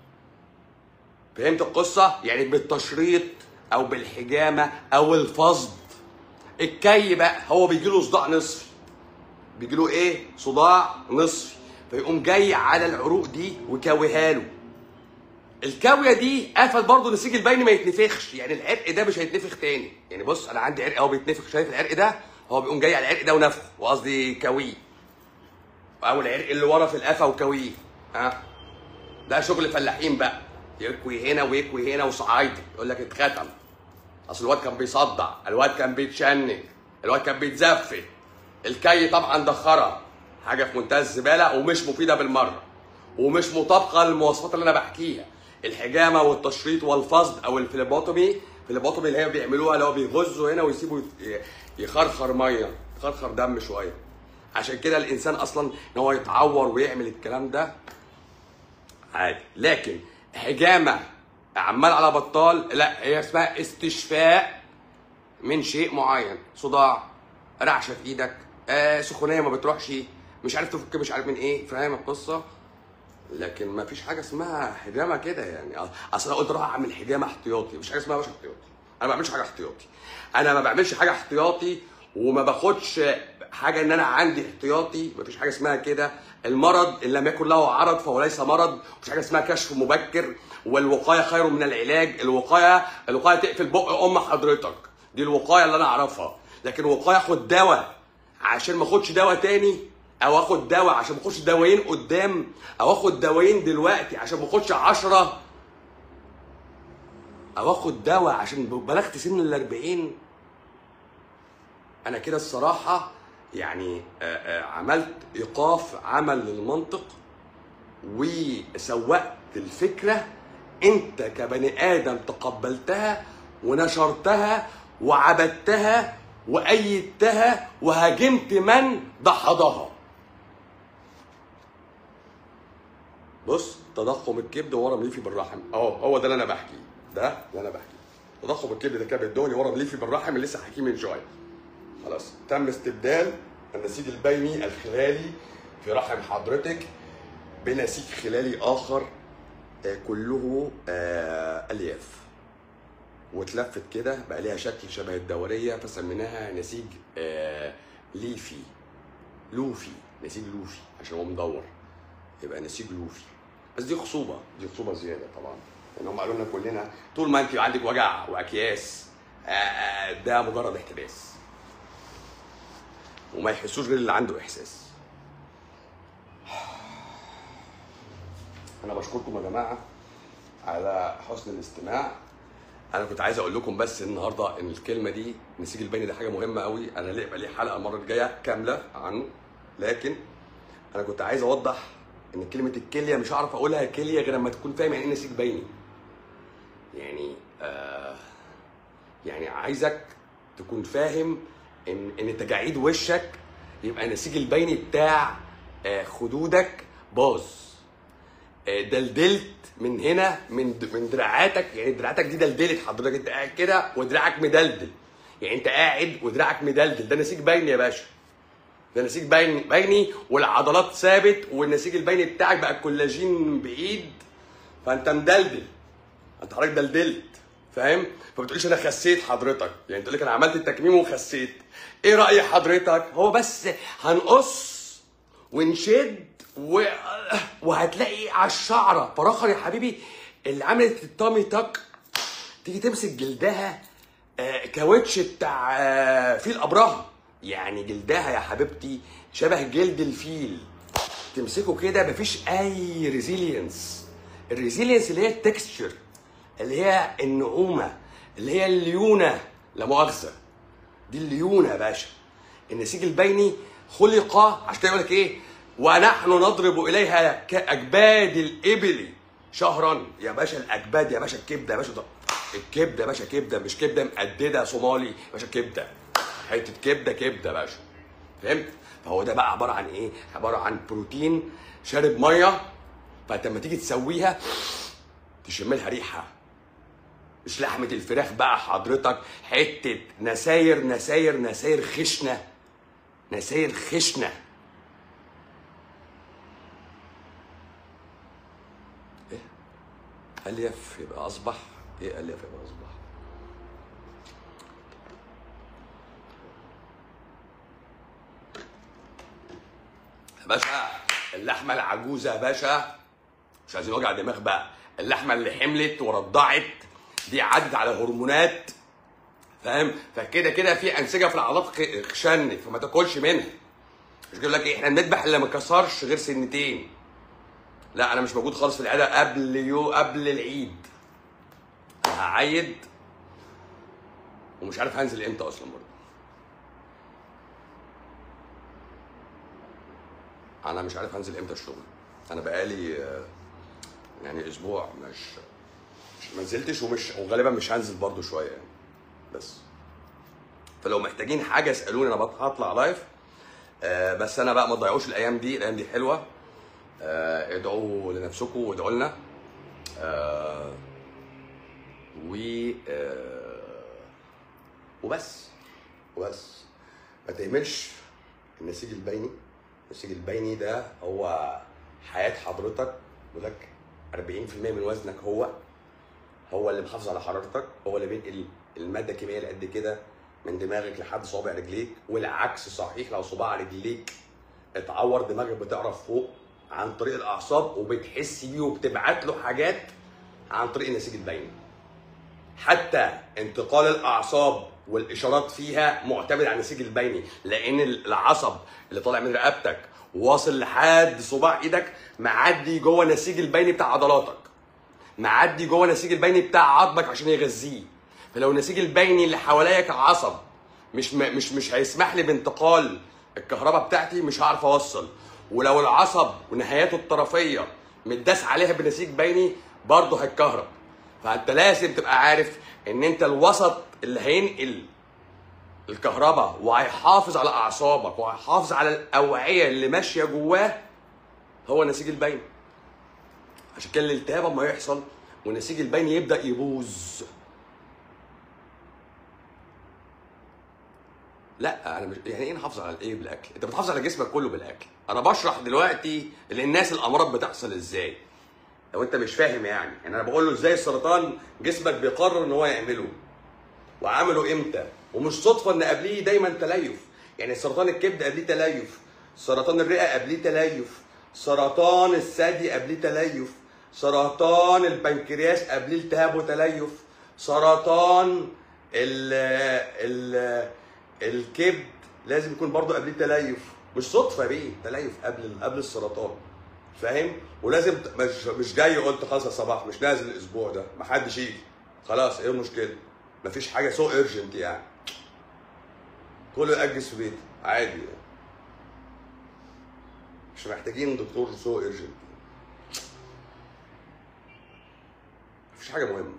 فهمت القصه يعني بالتشريط او بالحجامه او الفصد الكي بقى هو بيجي له صداع نصفي بيجي له ايه صداع نصفي فيقوم جاي على العروق دي وكاويها له الكاويه دي قفل برضه النسيج البيني ما يتنفخش يعني العرق ده مش هيتنفخ تاني يعني بص انا عندي عرق اهو بيتنفخ شايف العرق ده هو بيقوم جاي على العرق ده ونفخه وقصدي كاويه او العرق اللي ورا في القفا وكاويه ها ده شغل فلاحين بقى يكوي هنا ويكوي هنا وصعايدي يقول لك اتختم اصل الواد كان بيصدع الواد كان بيتشنج الواد كان بيتزفت الكي طبعا دخرها حاجه في منتهى الزباله ومش مفيده بالمره ومش مطابقه للمواصفات اللي انا بحكيها الحجامه والتشريط والفصد او الفليبوتومي الفليبوتومي اللي هي بيعملوها اللي هو بيغزوا هنا ويسيبوا يت- يخرخر ميه يخرخر دم شويه عشان كده الانسان اصلا ان هو يتعور ويعمل الكلام ده عادي لكن حجامه عمال على بطال لا هي اسمها استشفاء من شيء معين صداع رعشه في ايدك آه سخونيه ما بتروحش مش عارف تفك مش عارف من ايه فاهم القصه لكن ما فيش حاجه اسمها حجامه كده يعني اصل انا قلت اروح اعمل حجامه احتياطي مش حاجه اسمها مش احتياطي انا ما بعملش حاجه احتياطي انا ما بعملش حاجه احتياطي وما باخدش حاجه ان انا عندي احتياطي ما فيش حاجه اسمها كده المرض ان لم يكن له عرض فهو ليس مرض مفيش حاجه اسمها كشف مبكر والوقايه خير من العلاج الوقايه الوقايه تقفل بق ام حضرتك دي الوقايه اللي انا اعرفها لكن وقايه اخد دواء عشان ما اخدش دواء تاني او اخد دواء عشان ما اخدش دوايين قدام او اخد دوايين دلوقتي عشان ما اخدش عشرة او اخد دواء عشان بلغت سن ال 40 انا كده الصراحه يعني آه، آه، عملت ايقاف عمل للمنطق وسوقت الفكره انت كبني ادم تقبلتها ونشرتها وعبدتها وايدتها وهاجمت من دحضها بص تضخم الكبد ورم ليفي بالرحم اهو هو ده اللي انا بحكيه ده اللي انا بحكيه تضخم الكبد ده كبد دهني ورم ليفي بالرحم اللي لسه حكيه من شويه خلاص تم استبدال النسيج البيني الخلالي في رحم حضرتك بنسيج خلالي اخر آه، كله آه، الياف واتلفت كده بقى ليها شكل شبه الدوريه فسميناها نسيج آه، ليفي لوفي نسيج لوفي عشان هو مدور يبقى نسيج لوفي بس دي خصوبه دي خصوبه زياده طبعا لان هم قالوا لنا كلنا طول ما انت عندك وجع واكياس آه، آه، ده مجرد احتباس وما يحسوش غير اللي عنده احساس انا بشكركم يا جماعه على حسن الاستماع انا كنت عايز اقول لكم بس النهارده ان الكلمه دي نسيج البيني ده حاجه مهمه قوي انا ليه يبقى ليه حلقه المره الجايه كامله عنه لكن انا كنت عايز اوضح ان كلمه الكليه مش هعرف اقولها كليه غير لما تكون فاهم يعني ايه نسيج بيني يعني آه يعني عايزك تكون فاهم ان ان تجاعيد وشك يبقى النسيج البيني بتاع آه خدودك باظ آه، دلدلت من هنا من د- من دراعاتك يعني دراعاتك دي دلدلت حضرتك انت قاعد كده ودراعك مدلدل يعني انت قاعد ودراعك مدلدل ده نسيج بيني يا باشا ده نسيج بيني بيني والعضلات ثابت والنسيج البيني بتاعك بقى الكولاجين بعيد فانت مدلدل انت حضرتك دلدلت فاهم فما بتقوليش انا خسيت حضرتك يعني تقول لك انا عملت التكميم وخسيت ايه راي حضرتك هو بس هنقص ونشد و... وهتلاقي على الشعره فراخر يا حبيبي اللي عملت التامي تاك تيجي تمسك جلدها آه، كاوتش بتاع آه، فيل ابرهه يعني جلدها يا حبيبتي شبه جلد الفيل تمسكه كده مفيش اي ريزيلينس الريزيلينس اللي هي التكستشر اللي هي النعومه اللي هي الليونه لا مؤاخذه دي الليونه يا باشا النسيج البيني خلق عشان كده يقول لك ايه ونحن نضرب اليها كاجباد الابل شهرا يا باشا الاجباد يا باشا الكبده يا باشا ده الكبده يا باشا كبده مش كبده مقدده صومالي يا باشا كبده حته كبده كبده يا باشا فهمت فهو ده بقى عباره عن ايه عباره عن بروتين شارب ميه فانت لما تيجي تسويها تشم لها ريحه مش لحمة الفراخ بقى حضرتك حتة نساير نساير نساير خشنة نساير خشنة ايه أليف يبقى أصبح ايه أليف يبقى أصبح يا باشا اللحمة العجوزة يا باشا مش عايزين وجع دماغ بقى اللحمه اللي حملت ورضعت دي عدت على هرمونات فاهم فكده كده في انسجه في العضلات خ- خشنت فما تاكلش منها مش بيقول لك ايه احنا بنذبح اللي ما كسرش غير سنتين لا انا مش موجود خالص في العياده قبل يو قبل العيد انا هعيد ومش عارف هنزل امتى اصلا برضه انا مش عارف هنزل امتى الشغل انا بقالي آه، يعني اسبوع مش مش ما نزلتش ومش وغالبا مش هنزل برضو شويه يعني بس فلو محتاجين حاجه اسالوني انا بط- هطلع لايف آه بس انا بقى ما تضيعوش الايام دي الايام دي حلوه آه ادعوا لنفسكم وادعوا لنا آه و آه وبس وبس ما تهملش النسيج البيني النسيج البيني ده هو حياه حضرتك بيقول لك 40% من وزنك هو هو اللي محافظ على حرارتك هو اللي بينقل الماده الكيميائيه اللي قد كده من دماغك لحد صوابع رجليك والعكس صحيح لو صباع رجليك اتعور دماغك بتعرف فوق عن طريق الاعصاب وبتحس بيه وبتبعت له حاجات عن طريق النسيج البيني حتى انتقال الاعصاب والاشارات فيها معتمد على النسيج البيني لان العصب اللي طالع من رقبتك واصل لحد صباع ايدك معدي جوه النسيج البيني بتاع عضلاتك معدي جوه النسيج البيني بتاع عظمك عشان يغذيه فلو النسيج البيني اللي حواليا كعصب مش م- مش مش هيسمح لي بانتقال الكهرباء بتاعتي مش هعرف اوصل ولو العصب ونهاياته الطرفيه متداس عليها بنسيج بيني برضه هيتكهرب فانت لازم تبقى عارف ان انت الوسط اللي هينقل الكهرباء وهيحافظ على اعصابك وهيحافظ على الاوعيه اللي ماشيه جواه هو النسيج البيني عشان كده الالتهاب اما يحصل والنسيج البيني يبدا يبوظ لا انا مش يعني ايه نحافظ على الايه بالاكل انت بتحافظ على جسمك كله بالاكل انا بشرح دلوقتي للناس الامراض بتحصل ازاي لو انت مش فاهم يعني يعني انا بقول له ازاي السرطان جسمك بيقرر ان هو يعمله وعمله امتى ومش صدفه ان قبليه دايما تليف يعني سرطان الكبد قبليه تليف سرطان الرئه قبليه تليف سرطان الثدي قبليه تليف سرطان البنكرياس قبليه التهاب وتليف سرطان ال ال الكبد لازم يكون برضه قبليه تليف مش صدفه بيه تليف قبل قبل السرطان فاهم ولازم ت- مش مش جاي قلت خلاص يا صباح مش نازل الاسبوع ده محدش يجي خلاص ايه المشكله مفيش حاجه سو ايرجنت يعني كله يأجز في بيته عادي يعني. مش محتاجين دكتور سو ايرجنت مفيش حاجه مهمه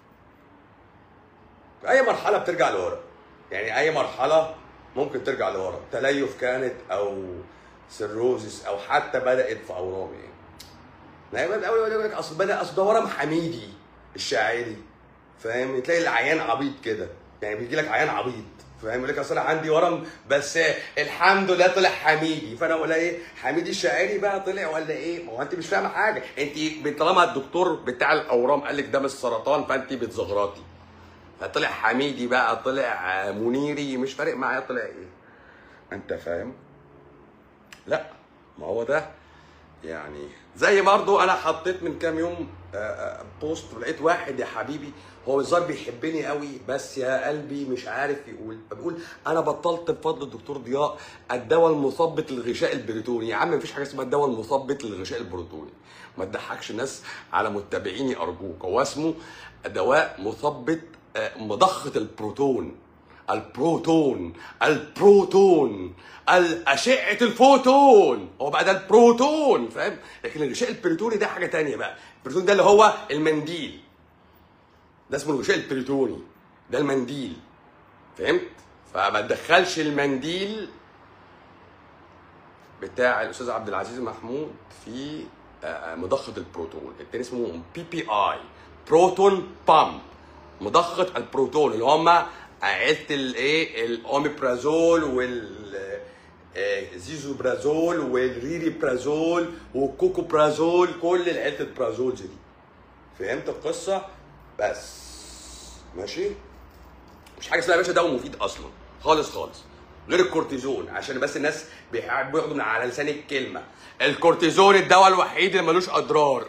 في اي مرحله بترجع لورا يعني اي مرحله ممكن ترجع لورا تليف كانت او سيروزس او حتى بدات في اورام يعني لا يبقى الاول يقول لك اصل بدا اصل ده ورم حميدي الشاعري فاهم تلاقي العيان عبيط كده يعني بيجي لك عيان عبيط فاهم يقول لك اصل انا عندي ورم بس الحمد لله طلع حميدي فانا اقول ايه حميدي الشاعري بقى طلع ولا ايه ما هو انت مش فاهمه حاجه انت طالما الدكتور بتاع الاورام قال لك ده مش سرطان فانت بتزغرطي فطلع حميدي بقى طلع منيري مش فارق معايا طلع ايه انت فاهم لا ما هو ده يعني زي برضو انا حطيت من كام يوم آه، آه، بوست ولقيت واحد يا حبيبي هو الظاهر بيحبني قوي بس يا قلبي مش عارف يقول بيقول انا بطلت بفضل الدكتور ضياء الدواء المثبط للغشاء البريتوني يا عم مفيش حاجه اسمها الدواء المثبط للغشاء البريتوني ما تضحكش الناس على متابعيني ارجوك هو اسمه دواء مثبط آه، مضخه البروتون البروتون البروتون أشعة الفوتون هو بقى ده البروتون فاهم لكن الغشاء البريتوني ده حاجة تانية بقى البروتون ده اللي هو المنديل ده اسمه الغشاء البريتوني ده المنديل فهمت فما تدخلش المنديل بتاع الاستاذ عبد العزيز محمود في آه، آه، مضخه البروتون التاني اسمه بي بي اي بروتون بامب مضخه البروتون اللي هم عيله الايه الاوميبرازول وال آه، زيزوبرازول والريريبرازول والكوكوبرازول كل العيله البرازولز دي فهمت القصه بس ماشي مش حاجه اسمها يا باشا دواء مفيد اصلا خالص خالص غير الكورتيزون عشان بس الناس بيحبوا ياخدوا من على لسان الكلمه الكورتيزون الدواء الوحيد اللي ملوش اضرار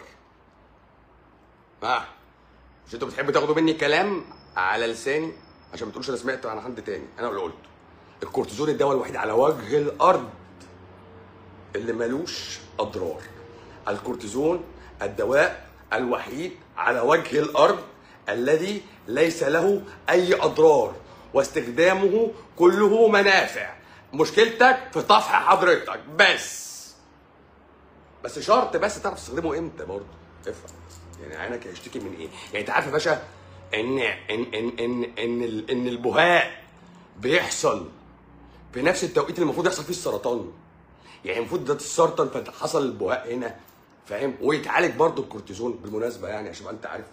ها مش انتوا بتحبوا تاخدوا مني كلام على لساني عشان ما تقولوش انا سمعت عن حد تاني انا اللي قلته الكورتيزون الدواء الوحيد على وجه الارض اللي ملوش اضرار الكورتيزون الدواء الوحيد على وجه الارض الذي ليس له اي اضرار واستخدامه كله منافع مشكلتك في طفح حضرتك بس بس شرط بس تعرف تستخدمه امتى برضه افهم يعني عينك هيشتكي من ايه يعني انت عارف يا باشا ان ان ان ان ان, ال- إن البهاء بيحصل في نفس التوقيت اللي المفروض يحصل فيه السرطان يعني المفروض ده السرطان فانت حصل البهاء هنا فاهم ويتعالج برضه الكورتيزون بالمناسبه يعني عشان تبقى انت عارف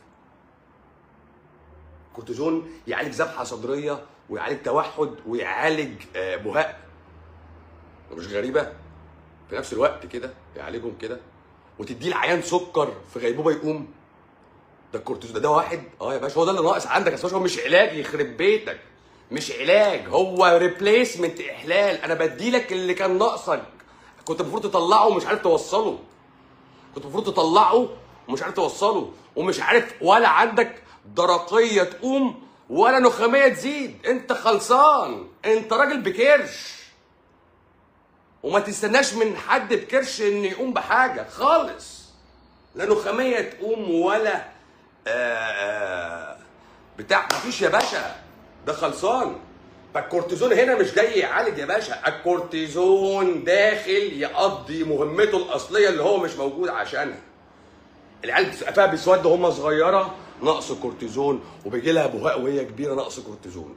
الكورتيزون يعالج ذبحه صدريه ويعالج توحد ويعالج آه، بهاء مش غريبه في نفس الوقت كده يعالجهم كده وتديه العيان سكر في غيبوبه يقوم ده الكورتيزون ده ده واحد اه يا باشا هو ده اللي ناقص عندك يا باشا هو مش علاج يخرب بيتك مش علاج هو ريبليسمنت احلال انا بديلك اللي كان ناقصك كنت المفروض تطلعه ومش عارف توصله كنت المفروض تطلعه ومش عارف توصله ومش عارف ولا عندك درقيه تقوم ولا نخاميه تزيد انت خلصان انت راجل بكرش وما تستناش من حد بكرش ان يقوم بحاجه خالص لا نخاميه تقوم ولا آه بتاع مفيش يا باشا ده خلصان فالكورتيزون هنا مش جاي يعالج يا باشا الكورتيزون داخل يقضي مهمته الاصليه اللي هو مش موجود عشانها العيال بتبقى بيسود وهم صغيره نقص كورتيزون وبيجي لها بهاء وهي كبيره نقص كورتيزون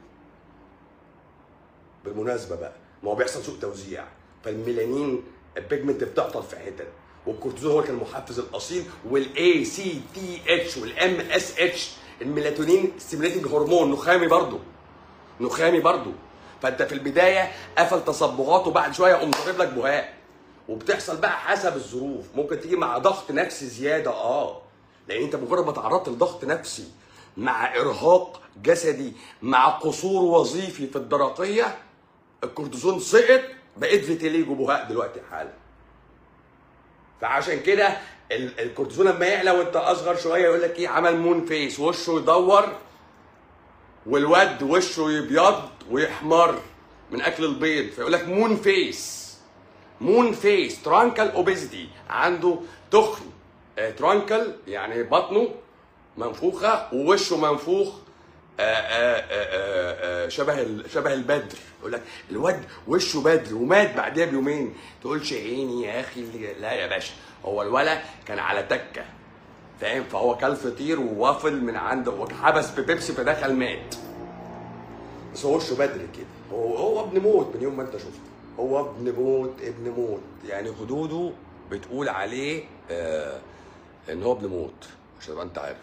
بالمناسبه بقى ما هو بيحصل سوء توزيع فالميلانين البيجمنت بتعطل في حتت والكورتيزون هو كان المحفز الاصيل والاي سي تي اتش والام اس اتش الميلاتونين ستيميليتنج هرمون نخامي برضه نخامي برضه فانت في البدايه قفل تصبغاته بعد شويه قوم ضارب لك بهاء وبتحصل بقى حسب الظروف ممكن تيجي مع ضغط نفسي زياده اه لان انت مجرد ما تعرضت لضغط نفسي مع ارهاق جسدي مع قصور وظيفي في الدرقيه الكورتيزون سقط بقيت فيتيليجو بهاء دلوقتي حالا فعشان كده ال- الكورتيزون لما يعلى وانت اصغر شويه يقول لك ايه عمل مون فيس وشه يدور والواد وشه يبيض ويحمر من اكل البيض فيقول لك مون فيس مون فيس ترانكال اوبيزيتي عنده تخن آه، ترانكال يعني بطنه منفوخه ووشه منفوخ آه، آه، آه، آه، آه، شبه ال- شبه البدر يقول لك الواد وشه بدر ومات بعدها بيومين تقولش عيني يا اخي اللي- لا يا باشا هو الولا كان على تكه فاهم فهو كل فطير ووافل من عنده واتحبس ببيبسي فدخل مات بس هو وشه بدر كده هو هو ابن موت من يوم ما انت شفته هو ابن موت ابن موت يعني خدوده بتقول عليه آه ان هو ابن موت عشان تبقى انت عارف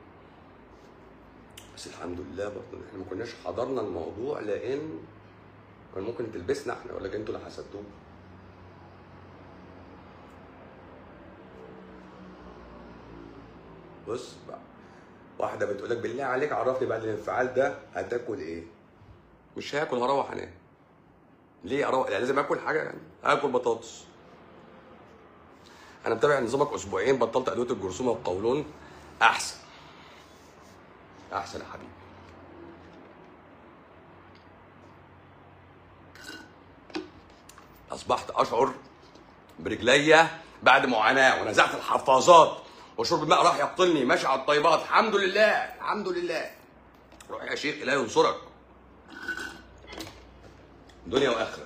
بس الحمد لله برضه احنا ما كناش حضرنا الموضوع لان كان ممكن تلبسنا احنا ولا انتوا اللي حسدتوه بص بقى واحده بتقول لك بالله عليك عرفني بقى الانفعال ده هتاكل ايه مش هاكل هروح انام ليه اروح يعني لازم اكل حاجه يعني اكل بطاطس انا متابع نظامك اسبوعين بطلت ادويه الجرثومه والقولون احسن احسن يا حبيبي اصبحت اشعر برجليا بعد معاناه ونزعت الحفاظات وشرب الماء راح يقتلني ماشي على الطيبات الحمد لله الحمد لله روح يا شيخ الله ينصرك دنيا واخره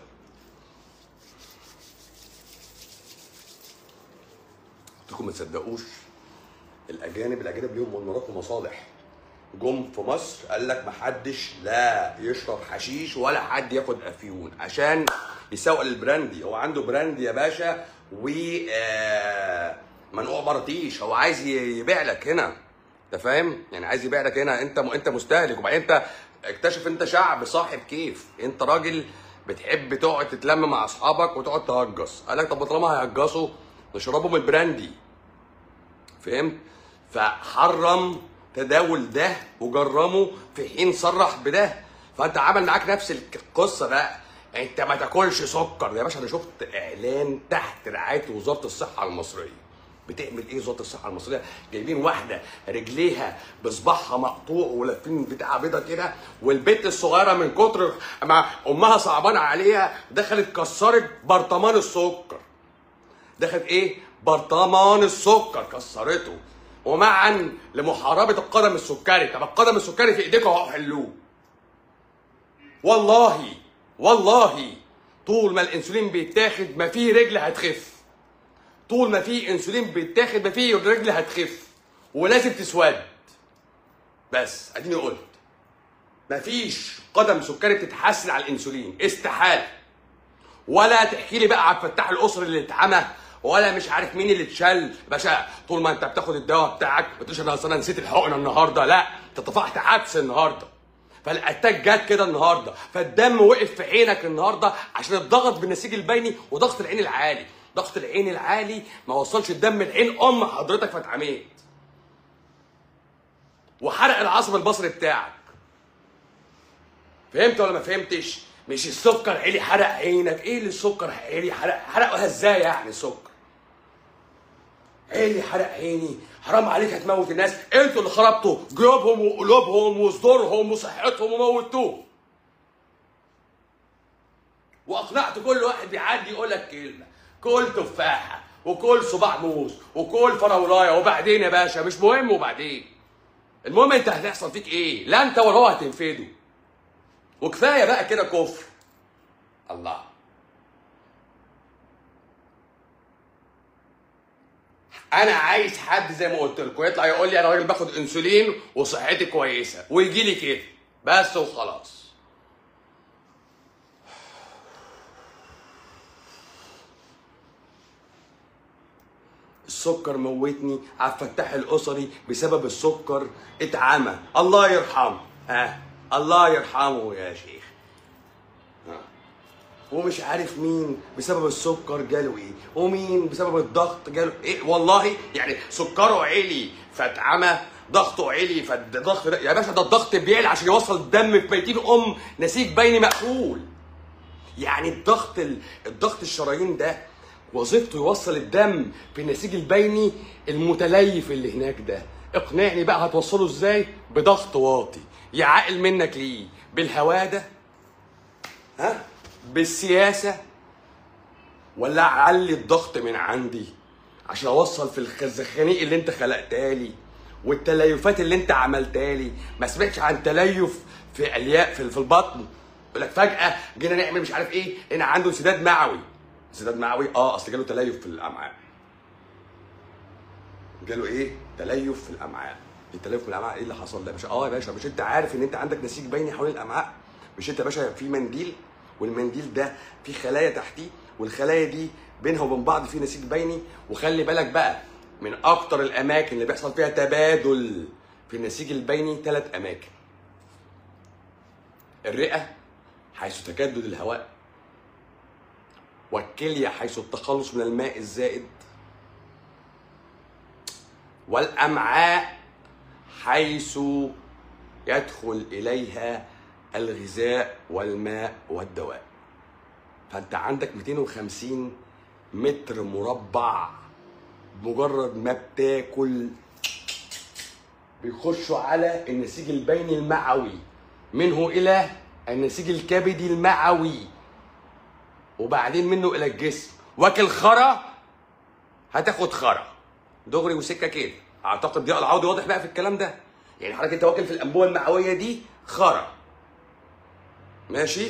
قلت لكم ما تصدقوش الاجانب الاجانب ليهم منارات ومصالح جم في مصر قال لك محدش لا يشرب حشيش ولا حد ياخد افيون عشان يسوق للبراندي هو عنده براند يا باشا و آه، منقوع مرطيش هو عايز ي- يبيع لك هنا انت فاهم يعني عايز يبيع لك هنا انت انت مستهلك وبعدين انت اكتشف انت شعب صاحب كيف انت راجل بتحب تقعد تتلم مع اصحابك وتقعد تهجص قال لك طب طالما هيهجصوا نشربوا من البراندي فهمت فحرم تداول ده وجرمه في حين صرح بده فانت عمل معاك نفس القصه بقى انت ما تاكلش سكر يا باشا انا شفت اعلان تحت رعايه وزاره الصحه المصريه بتعمل ايه وزاره الصحه المصريه جايبين واحده رجليها بصباعها مقطوع ولافين بتاع بيضه كده والبنت الصغيره من كتر ما امها صعبانه عليها دخلت كسرت برطمان السكر دخلت ايه؟ برطمان السكر كسرته ومعا لمحاربه القدم السكري طب القدم السكري في ايديكم اهو حلوه والله والله طول ما الانسولين بيتاخد ما فيه رجل هتخف طول ما فيه انسولين بيتاخد ما فيه رجل هتخف ولازم تسود بس اديني قلت مفيش قدم سكري بتتحسن على الانسولين استحاله ولا تحكي لي بقى عن فتاح الاسر اللي اتعمى ولا مش عارف مين اللي اتشل باشا طول ما انت بتاخد الدواء بتاعك ما تقولش انا أصل انا نسيت الحقنه النهارده لا انت طفحت عدس النهارده فالاتاك جت كده النهارده فالدم وقف في عينك النهارده عشان الضغط بالنسيج البيني وضغط العين العالي ضغط العين العالي ما وصلش الدم لعين ام حضرتك فاتعميت وحرق العصب البصري بتاعك فهمت ولا ما فهمتش؟ مش السكر عالي حرق عينك، ايه اللي السكر عالي حرق حرقها ازاي يعني السكر؟ عالي حرق عيني، حرام عليك هتموت الناس، انتوا اللي خربتوا جيوبهم وقلوبهم وصدورهم وصحتهم وموتوهم. واقنعت كل واحد بيعدي يقول لك كلمه، كل تفاحه وكل صباع موز وكل فراولايه وبعدين يا باشا مش مهم وبعدين. المهم انت هتحصل فيك ايه؟ لا انت ولا هو هتنفدوا. وكفايه بقى كده كفر الله انا عايز حد زي ما قلت لكم يطلع يقول لي انا راجل باخد انسولين وصحتي كويسه ويجي لي كده بس وخلاص السكر موتني عبد الفتاح الاسري بسبب السكر اتعمى الله يرحمه ها الله يرحمه يا شيخ ها. ومش عارف مين بسبب السكر جاله ايه ومين بسبب الضغط جاله ايه والله يعني سكره عالي فاتعمى ضغطه عالي فالضغط ده- يا باشا ده الضغط بيعلى عشان يوصل الدم في ميتين ام نسيج بيني مقفول يعني الضغط ال- الضغط الشرايين ده وظيفته يوصل الدم في النسيج البيني المتليف اللي هناك ده اقنعني بقى هتوصله ازاي بضغط واطي يعقل منك ليه بالهواده ها بالسياسه ولا اعلي الضغط من عندي عشان اوصل في الخزخانيق اللي انت خلقتها لي والتليفات اللي انت عملتها لي ما سمعتش عن تليف في الياء في, في البطن يقول لك فجاه جينا نعمل مش عارف ايه لقينا عنده انسداد معوي انسداد معوي اه اصل جاله تليف في الامعاء جاله ايه تليف في الامعاء التليف في الامعاء ايه اللي حصل ده يا باشا اه يا باشا مش انت عارف ان انت عندك نسيج بيني حوالين الامعاء مش انت يا باشا في منديل والمنديل ده فيه خلايا تحتيه والخلايا دي بينها وبين بعض في نسيج بيني وخلي بالك بقى من اكتر الاماكن اللي بيحصل فيها تبادل في النسيج البيني ثلاث اماكن الرئه حيث تجدد الهواء والكليه حيث التخلص من الماء الزائد والامعاء حيث يدخل اليها الغذاء والماء والدواء فانت عندك 250 متر مربع مجرد ما بتاكل بيخشوا على النسيج البيني المعوي منه الى النسيج الكبدي المعوي وبعدين منه الى الجسم واكل خرا هتاخد خرا دغري وسكه كده اعتقد ضياء العوضي واضح بقى في الكلام ده يعني حضرتك انت واكل في الانبوبه المعويه دي خرا ماشي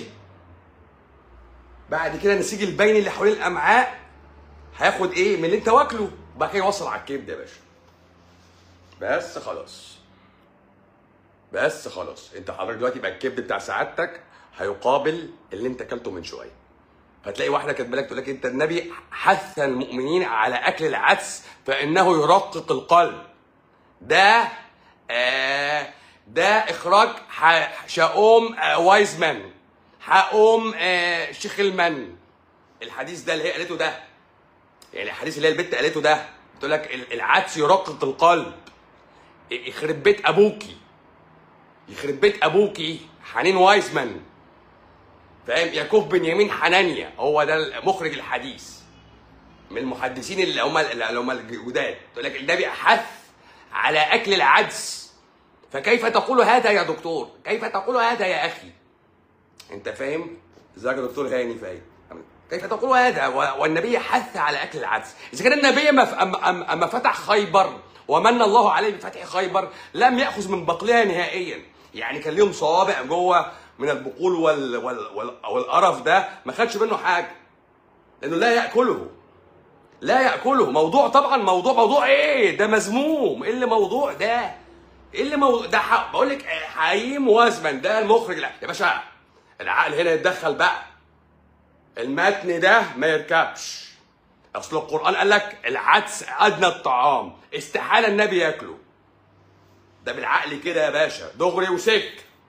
بعد كده النسيج البيني اللي حوالين الامعاء هياخد ايه من اللي انت واكله وبعد كده يوصل على الكبد يا باشا بس خلاص بس خلاص انت حضرتك دلوقتي بقى الكبد بتاع سعادتك هيقابل اللي انت اكلته من شويه فتلاقي واحده كاتبه لك تقول لك انت النبي حث المؤمنين على اكل العدس فانه يرقق القلب ده آه ده اخراج ح- شاوم آه وايزمان حقوم آه شيخ المن الحديث ده اللي هي قالته ده يعني الحديث اللي هي البت قالته ده بتقول لك ال- العدس يرقق القلب يخرب بيت ابوكي يخرب بيت ابوكي حنين وايزمان فاهم ياكوب بنيامين حنانيا هو ده مخرج الحديث من المحدثين اللي هم اللي هم الجداد تقول لك النبي حث على اكل العدس فكيف تقول هذا يا دكتور كيف تقول هذا يا اخي انت فاهم ازيك يا دكتور هاني فاهم كيف تقول هذا و- والنبي حث على اكل العدس اذا كان النبي اما ف- أما- أما- أما فتح خيبر ومن الله عليه بفتح خيبر لم ياخذ من بقلها نهائيا يعني كان ليهم صوابع جوه من البقول وال وال وال والقرف ده ما خدش منه حاجه لانه لا ياكله لا ياكله موضوع طبعا موضوع موضوع ايه ده مذموم ايه اللي موضوع ده ايه اللي موضوع ده ح... بقول لك حييم وازمن ده المخرج لا يا باشا العقل هنا يتدخل بقى المتن ده ما يركبش اصل القران قال لك العدس ادنى الطعام استحاله النبي ياكله ده بالعقل كده يا باشا دغري وسك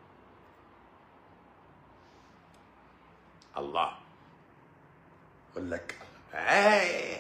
الله يقول لك آه.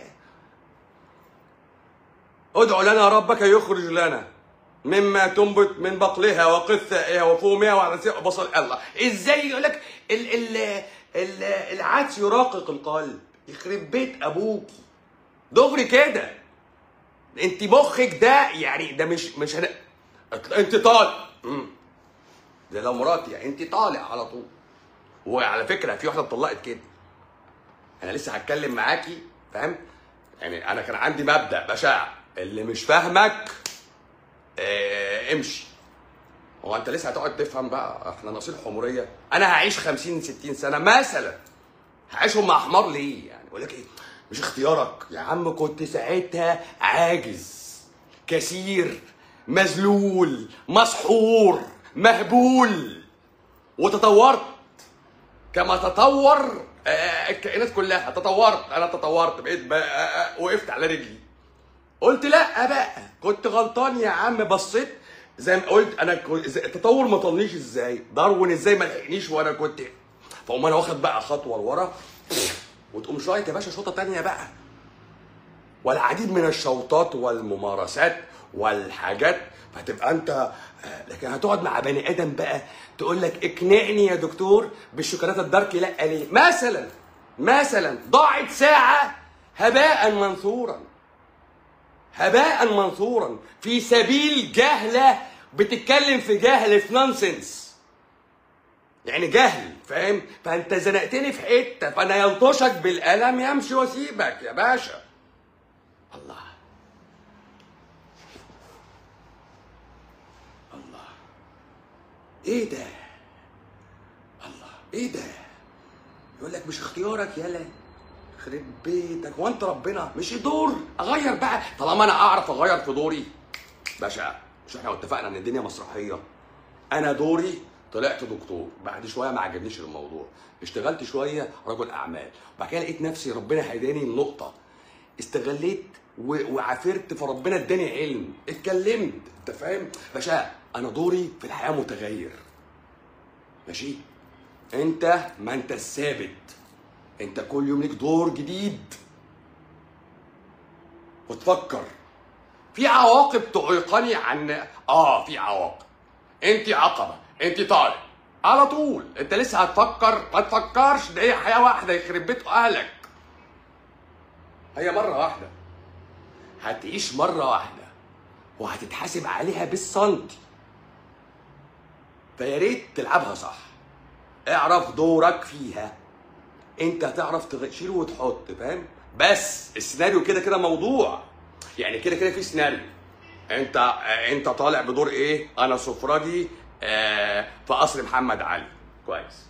ادعو لنا ربك يخرج لنا مما تنبت من بقلها وقثائها وفومها وعدسها وبصل الله ازاي يقول لك ال ال ال العدس يراقق القلب يخرب بيت ابوكي دغري كده انت مخك ده يعني ده مش مش هن... انت طالع مم. ده لو مراتي يعني انت طالع على طول وعلى فكره في واحده اتطلقت كده انا لسه هتكلم معاكي فاهم يعني انا كان عندي مبدا بشع اللي مش فاهمك اه امشي هو انت لسه هتقعد تفهم بقى احنا ناقصين حموريه انا هعيش 50 60 سنه مثلا هعيشهم مع حمار ليه يعني بقول لك ايه مش اختيارك يا عم كنت ساعتها عاجز كثير مذلول مسحور مهبول وتطورت كما تطور آه، الكائنات كلها تطورت انا تطورت بقيت بقى آه، آه، وقفت على رجلي قلت لا بقى كنت غلطان يا عم بصيت زي ما قلت انا كنت- إزاي- التطور ما طلنيش ازاي داروين ازاي ما لحقنيش وانا كنت فاقوم انا واخد بقى خطوه لورا وتقوم شايط يا باشا شوطه تانية بقى والعديد من الشوطات والممارسات والحاجات فتبقى انت آه، لكن هتقعد مع بني ادم بقى تقول لك اقنعني يا دكتور بالشوكولاته الدارك لا ليه مثلا مثلا ضاعت ساعه هباء منثورا هباء منثورا في سبيل جهله بتتكلم في جهل في نونسنس يعني جهل فاهم فانت زنقتني في حته فانا يلطشك بالقلم يمشي واسيبك يا باشا الله الله ايه ده ايه ده يقول لك مش اختيارك يالا يخرب بيتك هو انت ربنا مش دور اغير بقى طالما انا اعرف اغير في دوري باشا مش احنا اتفقنا ان الدنيا مسرحيه انا دوري طلعت دكتور بعد شويه ما عجبنيش الموضوع اشتغلت شويه رجل اعمال وبعد كده لقيت نفسي ربنا هداني النقطه استغليت و- وعافرت فربنا اداني علم اتكلمت انت فاهم باشا انا دوري في الحياه متغير ماشي انت ما انت الثابت انت كل يوم ليك دور جديد وتفكر في عواقب تعيقني عن اه في عواقب انت عقبه انت طالب على طول انت لسه هتفكر ما تفكرش ده هي حياه واحده يخرب بيت اهلك هي مره واحده هتعيش مره واحده وهتتحاسب عليها بالسنتي فيا ريت تلعبها صح اعرف دورك فيها انت هتعرف تشيل وتحط فاهم بس السيناريو كده كده موضوع يعني كده كده في سيناريو انت آه، انت طالع بدور ايه انا سفراجي آه، في قصر محمد علي كويس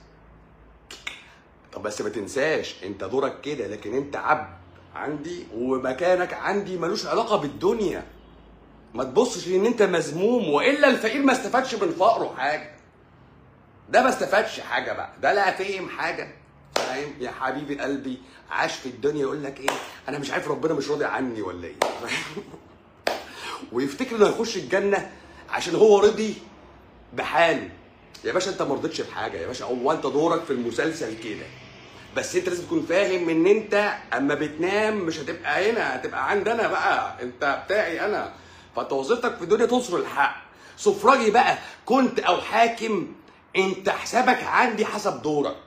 طب بس ما تنساش انت دورك كده لكن انت عبد عندي ومكانك عندي ملوش علاقه بالدنيا ما تبصش ان انت مذموم والا الفقير ما استفادش من فقره حاجه ده ما استفادش حاجه بقى ده لا فهم حاجه فاهم يا حبيبي قلبي عاش في الدنيا يقول لك ايه انا مش عارف ربنا مش راضي عني ولا ايه فاهم؟ ويفتكر انه هيخش الجنه عشان هو رضي بحاله يا باشا انت ما رضيتش بحاجه يا باشا هو انت دورك في المسلسل كده بس انت لازم تكون فاهم ان انت اما بتنام مش هتبقى هنا هتبقى عندنا بقى انت بتاعي انا فانت وظيفتك في الدنيا تنصر الحق سفراجي بقى كنت او حاكم انت حسابك عندي حسب دورك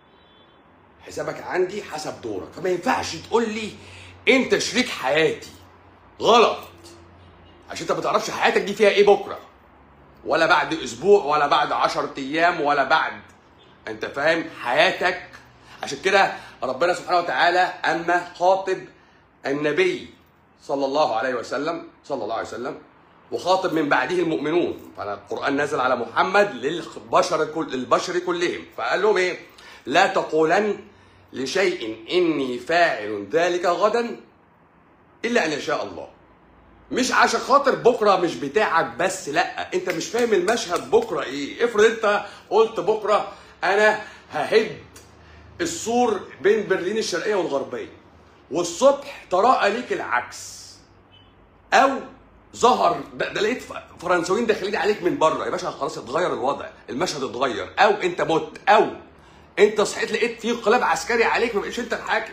حسابك عندي حسب دورك فما ينفعش تقول لي انت شريك حياتي غلط عشان انت ما تعرفش حياتك دي فيها ايه بكره ولا بعد اسبوع ولا بعد 10 ايام ولا بعد انت فاهم حياتك عشان كده ربنا سبحانه وتعالى اما خاطب النبي صلى الله عليه وسلم صلى الله عليه وسلم وخاطب من بعده المؤمنون فالقران نزل على محمد للبشر كل للبشر كلهم فقال لهم ايه لا تقولن لشيء اني فاعل ذلك غدا الا ان يشاء الله مش عشان خاطر بكره مش بتاعك بس لا انت مش فاهم المشهد بكره ايه افرض انت قلت بكره انا ههد السور بين برلين الشرقيه والغربيه والصبح تراءى ليك العكس او ظهر ده, ده لقيت ف- فرنساويين داخلين عليك من بره يا باشا خلاص اتغير الوضع المشهد اتغير او انت مت او انت صحيت لقيت في انقلاب عسكري عليك ما بقتش انت الحاكم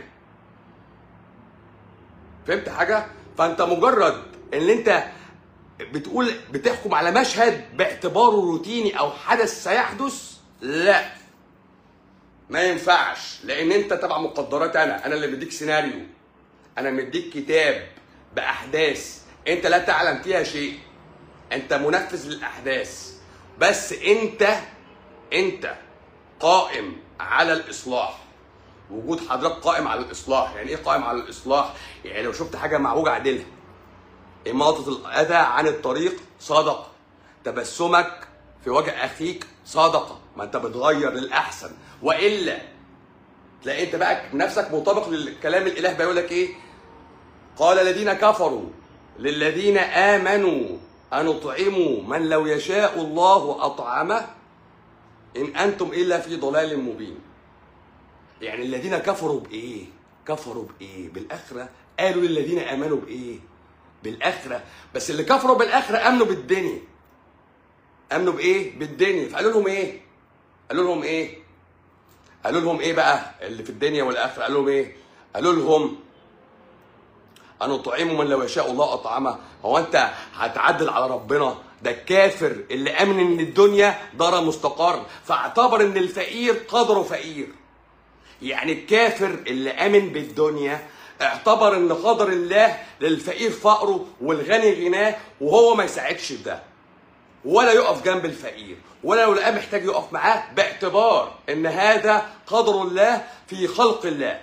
فهمت حاجه فانت مجرد ان انت بتقول بتحكم على مشهد باعتباره روتيني او حدث سيحدث لا ما ينفعش لان انت تبع مقدرات انا انا اللي مديك سيناريو انا مديك كتاب باحداث انت لا تعلم فيها شيء انت منفذ للاحداث بس انت انت قائم على الاصلاح وجود حضرتك قائم على الاصلاح يعني ايه قائم على الاصلاح يعني لو شفت حاجه معوجه اعدلها إماطة الأذى عن الطريق صدقة تبسمك في وجه أخيك صدقة ما أنت بتغير للأحسن وإلا تلاقي أنت بقى نفسك مطابق للكلام الإله بيقول لك إيه قال الذين كفروا للذين آمنوا أن أطعموا من لو يشاء الله أطعمه إن أنتم إلا في ضلال مبين يعني الذين كفروا بإيه كفروا بإيه بالآخرة قالوا للذين آمنوا بإيه بالاخره بس اللي كفروا بالاخره امنوا بالدنيا امنوا بايه بالدنيا فقالوا لهم ايه قالوا لهم ايه قالوا لهم ايه بقى اللي في الدنيا والاخره قالوا لهم ايه قالوا لهم ان اطعموا من لو يشاء الله اطعمه هو انت هتعدل على ربنا ده الكافر اللي امن ان الدنيا دار مستقر فاعتبر ان الفقير قدره فقير يعني الكافر اللي امن بالدنيا اعتبر ان قدر الله للفقير فقره والغني غناه وهو ما يساعدش في ده ولا يقف جنب الفقير ولا لو لقاه محتاج يقف معاه باعتبار ان هذا قدر الله في خلق الله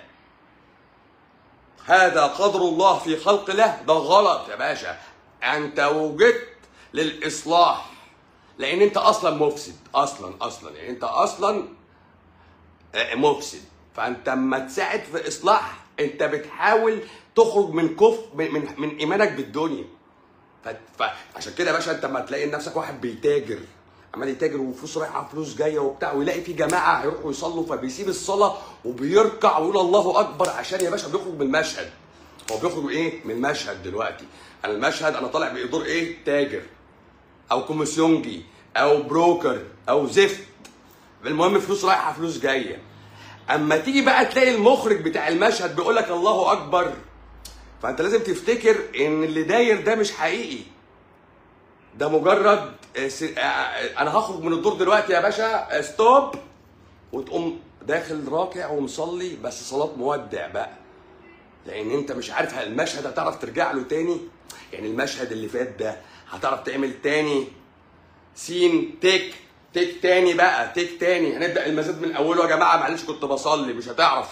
هذا قدر الله في خلق الله ده غلط يا باشا انت وجدت للاصلاح لان انت اصلا مفسد اصلا اصلا يعني انت اصلا آه، مفسد فانت اما تساعد في اصلاح انت بتحاول تخرج من كف من من, من ايمانك بالدنيا ف- فعشان كده يا باشا انت لما تلاقي نفسك واحد بيتاجر عمال يتاجر وفلوس رايحه فلوس جايه وبتاع ويلاقي في جماعه هيروحوا يصلوا فبيسيب الصلاه وبيركع ويقول الله اكبر عشان يا باشا بيخرج من المشهد هو بيخرج ايه من المشهد دلوقتي انا المشهد انا طالع بدور ايه تاجر او كوميسيونجي او بروكر او زفت المهم فلوس رايحه فلوس جايه اما تيجي بقى تلاقي المخرج بتاع المشهد بيقول لك الله اكبر فانت لازم تفتكر ان اللي داير ده مش حقيقي ده مجرد آه، س- آه، آه، انا هخرج من الدور دلوقتي يا باشا آه، ستوب وتقوم داخل راكع ومصلي بس صلاه مودع بقى لان انت مش عارف هل المشهد هتعرف ترجع له تاني يعني المشهد اللي فات ده هتعرف تعمل تاني سين تك تك تاني بقى تك تاني هنبدا المزاد من اوله يا جماعه معلش كنت بصلي مش هتعرف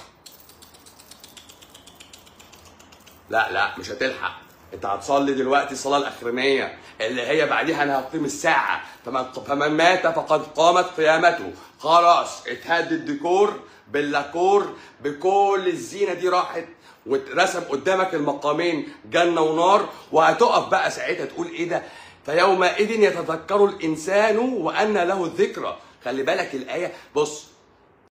لا لا مش هتلحق انت هتصلي دلوقتي الصلاه الاخرانيه اللي هي بعديها انا هقيم الساعه فمن فمن مات فقد قامت قيامته خلاص اتهد الديكور باللاكور بكل الزينه دي راحت واترسم قدامك المقامين جنه ونار وهتقف بقى ساعتها تقول ايه ده فيومئذ يتذكر الانسان وان له الذكرى خلي بالك الايه بص